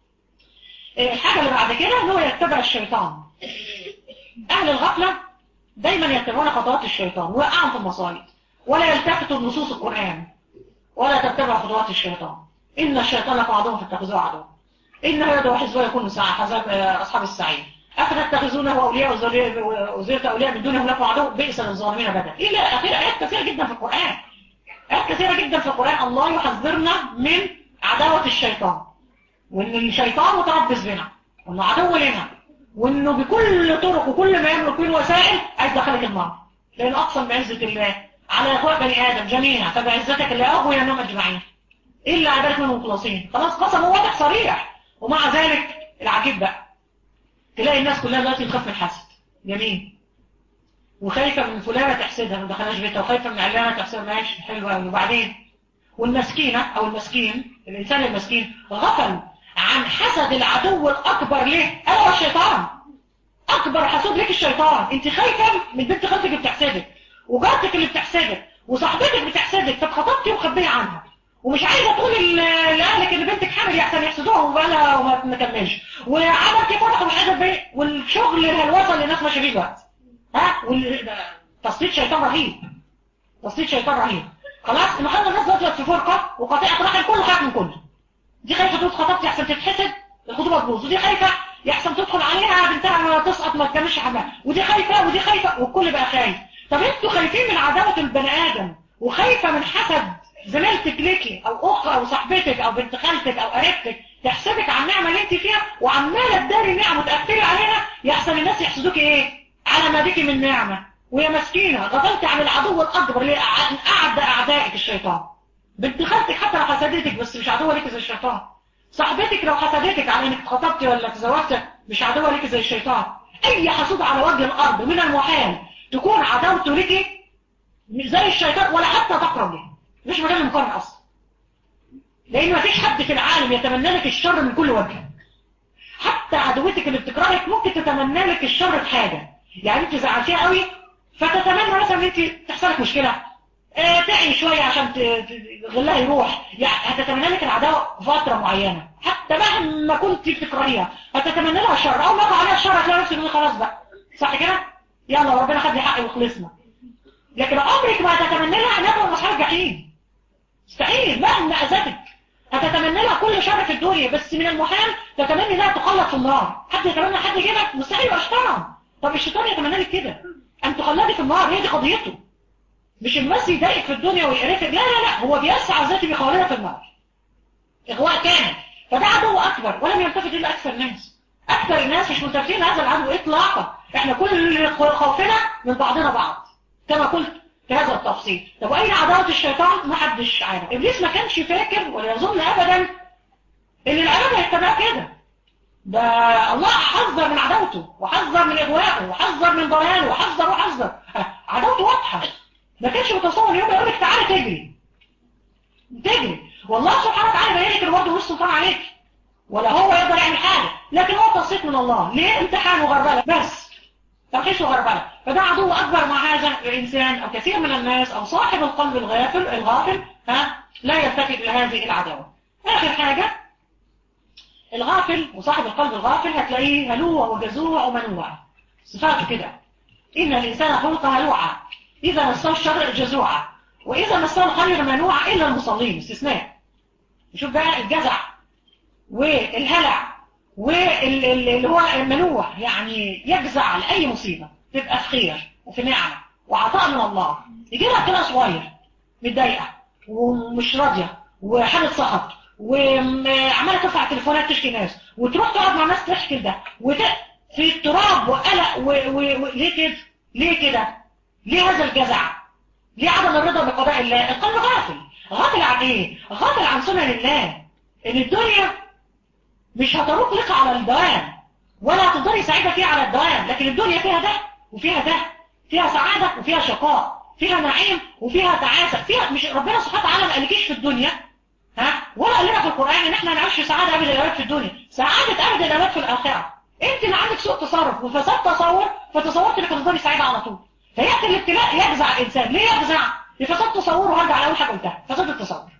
الحاجة اللي بعد كده ان هو يتبع الشيطان اهل الغفلة دايما يتبعون خطوات الشيطان ويقعوا في المصايب ولا يلتفتوا لنصوص القرآن ولا تتبع خطوات الشيطان إن الشيطان لكم عدو فاتخذوه عدوا إنه يدعو حزبه يكون ساعة حزب أصحاب السعير أفتتخذونه أولياء وزيرة أولياء من دونهم لكم عدو بئس للظالمين بدل إلى آخر آيات كثيرة جدا في القرآن آيات كثيرة جدا في القرآن الله يحذرنا من عداوة الشيطان وإن الشيطان متربص بنا وإنه عدو لنا وإنه بكل طرق وكل ما يملك من وسائل عايز دخلك النار لأن أقسم بعزة الله على إخوة بني آدم جميعا فبعزتك اللي أغوي أنهم أجمعين إلا عبادك منهم مخلصين خلاص قسم واضح صريح ومع ذلك العجيب بقى تلاقي الناس كلها دلوقتي تخاف من الحسد جميل وخايفة من فلانة تحسدها ما دخلناش بيتها وخايفة من علانة تحسدها ماشي حلوة قوي وبعدين والمسكينة أو المسكين الإنسان المسكين غفل عن حسد العدو الأكبر ليه ألا هو الشيطان أكبر حسود ليك الشيطان أنت خايفة من بنت خالتك بتحسدك وجارتك اللي بتحسدك وصاحبتك بتحسدك طب خطبتي وخبيه عنها ومش عايزه تقولي لاهلك ان بنتك حامل يحسن يحسدوها وبقالها وما نكملش وعملتي فرح ومش عايزه تبين والشغل الهلوسه اللي الناس ماشيه فيه دلوقتي ها تصديق شيطان رهيب تصديق شيطان رهيب خلاص النهارده الناس دخلت في فرقه وقطيعه رحم كل خايف من كله دي خايفه تقول خطبتي احسن تتحسد الخطوبه تبوظ ودي خايفه يحسن تدخل عليها بنتها ما تسقط ما تكملش حمام ودي خايفه ودي خايفه والكل بقى خايف طب انتوا خايفين من عداوه البني ادم وخايفه من حسد زميلتك ليكي او اخت او صاحبتك او بنت خالتك او قريبتك تحسدك على النعمه اللي انت فيها وعماله تداري نعمه وتقفلي عليها يحسن الناس يحسدوك ايه على ما بك من نعمه ويا مسكينه غفلت عن العدو الاكبر اللي اعدى اعدائك الشيطان بنت خالتك حتى لو حسدتك بس مش عدوه ليك زي الشيطان صاحبتك لو حسدتك على انك اتخطبتي ولا تزوجت مش عدوه ليك زي الشيطان اي حسود على وجه الارض من المحال تكون عداوته ليكي زي الشيطان ولا حتى تقرب ليه مش مجال المقارنه اصلا لان مفيش حد في العالم يتمنى لك الشر من كل وجه حتى عدوتك اللي بتكرهك ممكن تتمنى لك الشر في حاجه يعني انت زعلتيها قوي فتتمنى مثلا ان انت تحصل لك مشكله اه تعي شويه عشان غلها يروح يعني هتتمنى لك العداوه فتره معينه حتى مهما كنت بتكرهيها هتتمنى لها الشر اول ما يقع عليها الشر هتلاقي نفسك خلاص بقى صح كده يلا ربنا خد لي حقي وخلصنا لكن عمرك ما هتتمنى لها انها تبقى اصحاب جحيم مستحيل مهما اذتك هتتمنى لها كل شر في الدنيا بس من المحال تتمنى انها تخلط في النار حد يتمنى حد كده مستحيل يبقى شيطان طب الشيطان يتمنى لك كده ان تخلدي في النار هي دي قضيته مش المس يضايقك في الدنيا ويقرفك لا لا لا هو بيسعى ذاتي بخالدها في النار اغواء كامل فده عدو اكبر ولم يلتفت الى اكثر الناس اكثر الناس مش ملتفتين هذا العدو اطلاقا احنا كل خوفنا من بعضنا بعض كما قلت في هذا التفصيل طب اين عداوه الشيطان ما حدش عارف ابليس ما كانش فاكر ولا يظن ابدا ان العباد هيتبعوا كده ده الله حذر من عداوته وحذر من اغوائه وحذر من ضلاله وحذر وحذر عداوته واضحه ما كانش متصور يوم يقول لك تعالى تجري تجري والله سبحانه وتعالى بين لك الورد مش سلطان عليك ولا هو يقدر يعمل حاجه لكن هو تصديق من الله ليه امتحان وغربله بس ترخيص وغربله فده عدو اكبر مع هذا الانسان او كثير من الناس او صاحب القلب الغافل الغافل ها لا يلتفت الى هذه العداوه اخر حاجه الغافل وصاحب القلب الغافل هتلاقيه هلوع وجزوع ومنوع صفاته كده ان الانسان خلق هلوعا اذا مسه الشر جزوعا واذا مسه الخير منوعا الا المصلين استثناء شوف بقى الجزع والهلع واللي هو المنوع يعني يجزع لأي مصيبة تبقى في خير وفي نعمة وعطاء من الله يجي لها كده صغير متضايقة ومش راضية وحالة سخط وعمالة ترفع تليفونات تشكي ناس وتروح تقعد مع ناس تحكي ده وت... في اضطراب وقلق و... و... و... ليه كده؟ ليه كده؟ ليه هذا الجزع؟ ليه عدم الرضا بقضاء الله؟ القلب غافل غافل عن ايه؟ غافل عن سنن الله ان الدنيا مش هتروق لك على الدوام ولا هتقدري سعيدة فيها على الدوام لكن الدنيا فيها ده وفيها ده فيها سعادة وفيها شقاء فيها نعيم وفيها تعاسة فيها مش ربنا سبحانه وتعالى ما قالكيش في الدنيا ها ولا قال لنا في القرآن ان احنا نعيش سعادة ابد الأوقات في الدنيا سعادة ابد الأوقات في الآخرة انت اللي عندك سوء تصرف وفساد تصور فتصورت انك هتفضلي سعيدة على طول فيأتي الابتلاء يجزع الإنسان ليه يجزع؟ لفساد تصوره وهرجع على أول حاجة قلتها فساد التصور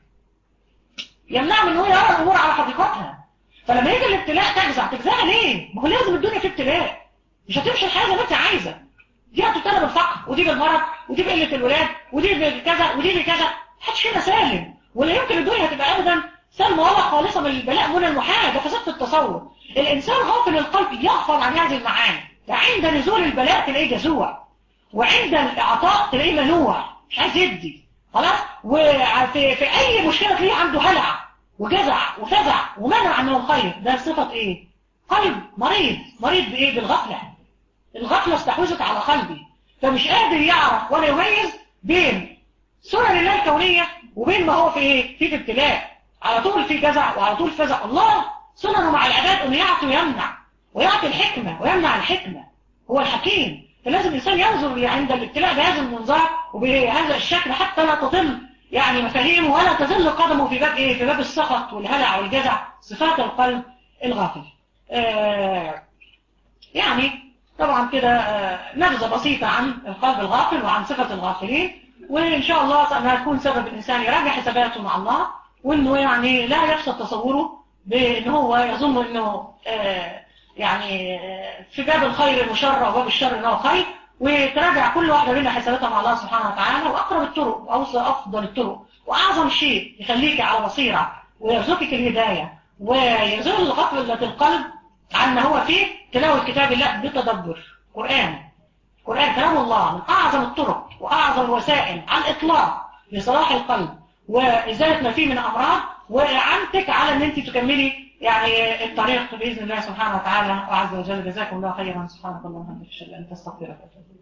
يمنع من انه يرى الأمور على حقيقتها فلما يجي الابتلاء تجزع تجزع ليه؟ ما هو لازم الدنيا في ابتلاء مش هتمشي الحياة زي ما انت عايزة دي هتبتلى بالفقر ودي بالمرض ودي بقلة الولاد ودي بكذا ودي بكذا محدش فينا سالم ولا يمكن الدنيا هتبقى ابدا سلمى ولا خالصة من البلاء من المحال ده فساد في التصور الانسان غافل القلب يغفل عن هذه المعاني عند نزول البلاء تلاقيه جزوع وعند الاعطاء تلاقيه منوع مش عايز يدي خلاص وفي في اي مشكله تلاقيه عنده هلع وجزع وفزع ومنع من الخير ده صفة ايه قلب مريض مريض بايه بالغفلة الغفلة استحوذت على قلبي فمش قادر يعرف ولا يميز بين سنن الله الكونية وبين ما هو في ايه في ابتلاء على طول في جزع وعلى طول فزع الله سننه مع العباد انه يعطي ويمنع ويعطي الحكمة ويمنع الحكمة هو الحكيم فلازم الانسان ينظر عند الابتلاء بهذا المنظار وبهذا الشكل حتى لا تضل يعني مفاهيمه ولا تزل قدمه في باب ايه في باب السخط والهلع والجزع صفات القلب الغافل آه يعني طبعا كده آه، نبذة بسيطة عن القلب الغافل وعن صفة الغافلين وإن شاء الله أنها تكون سبب الإنسان يراجع حساباته مع الله وإنه يعني لا يفسد تصوره بإن هو يظن إنه آه، يعني آه، في باب الخير مشرع وباب الشر إنه خير وتراجع كل واحدة منها حساباتها مع الله سبحانه وتعالى وأقرب الطرق وأوصى أفضل الطرق وأعظم شيء يخليك على بصيرة ويرزقك الهداية ويزول غفلة القلب عن ما هو فيه تلاوة كتاب الله بتدبر قرآن قرآن كلام الله من أعظم الطرق وأعظم الوسائل على الإطلاق لصلاح القلب وإزالة ما فيه من أمراض وإعانتك على أن أنت تكملي يعني الطريق بإذن الله سبحانه وتعالى وعز وجل جزاكم الله خيرا سبحانك اللهم وبحمدك أشهد أن لا إله إلا أنت أستغفرك وأتوب إليك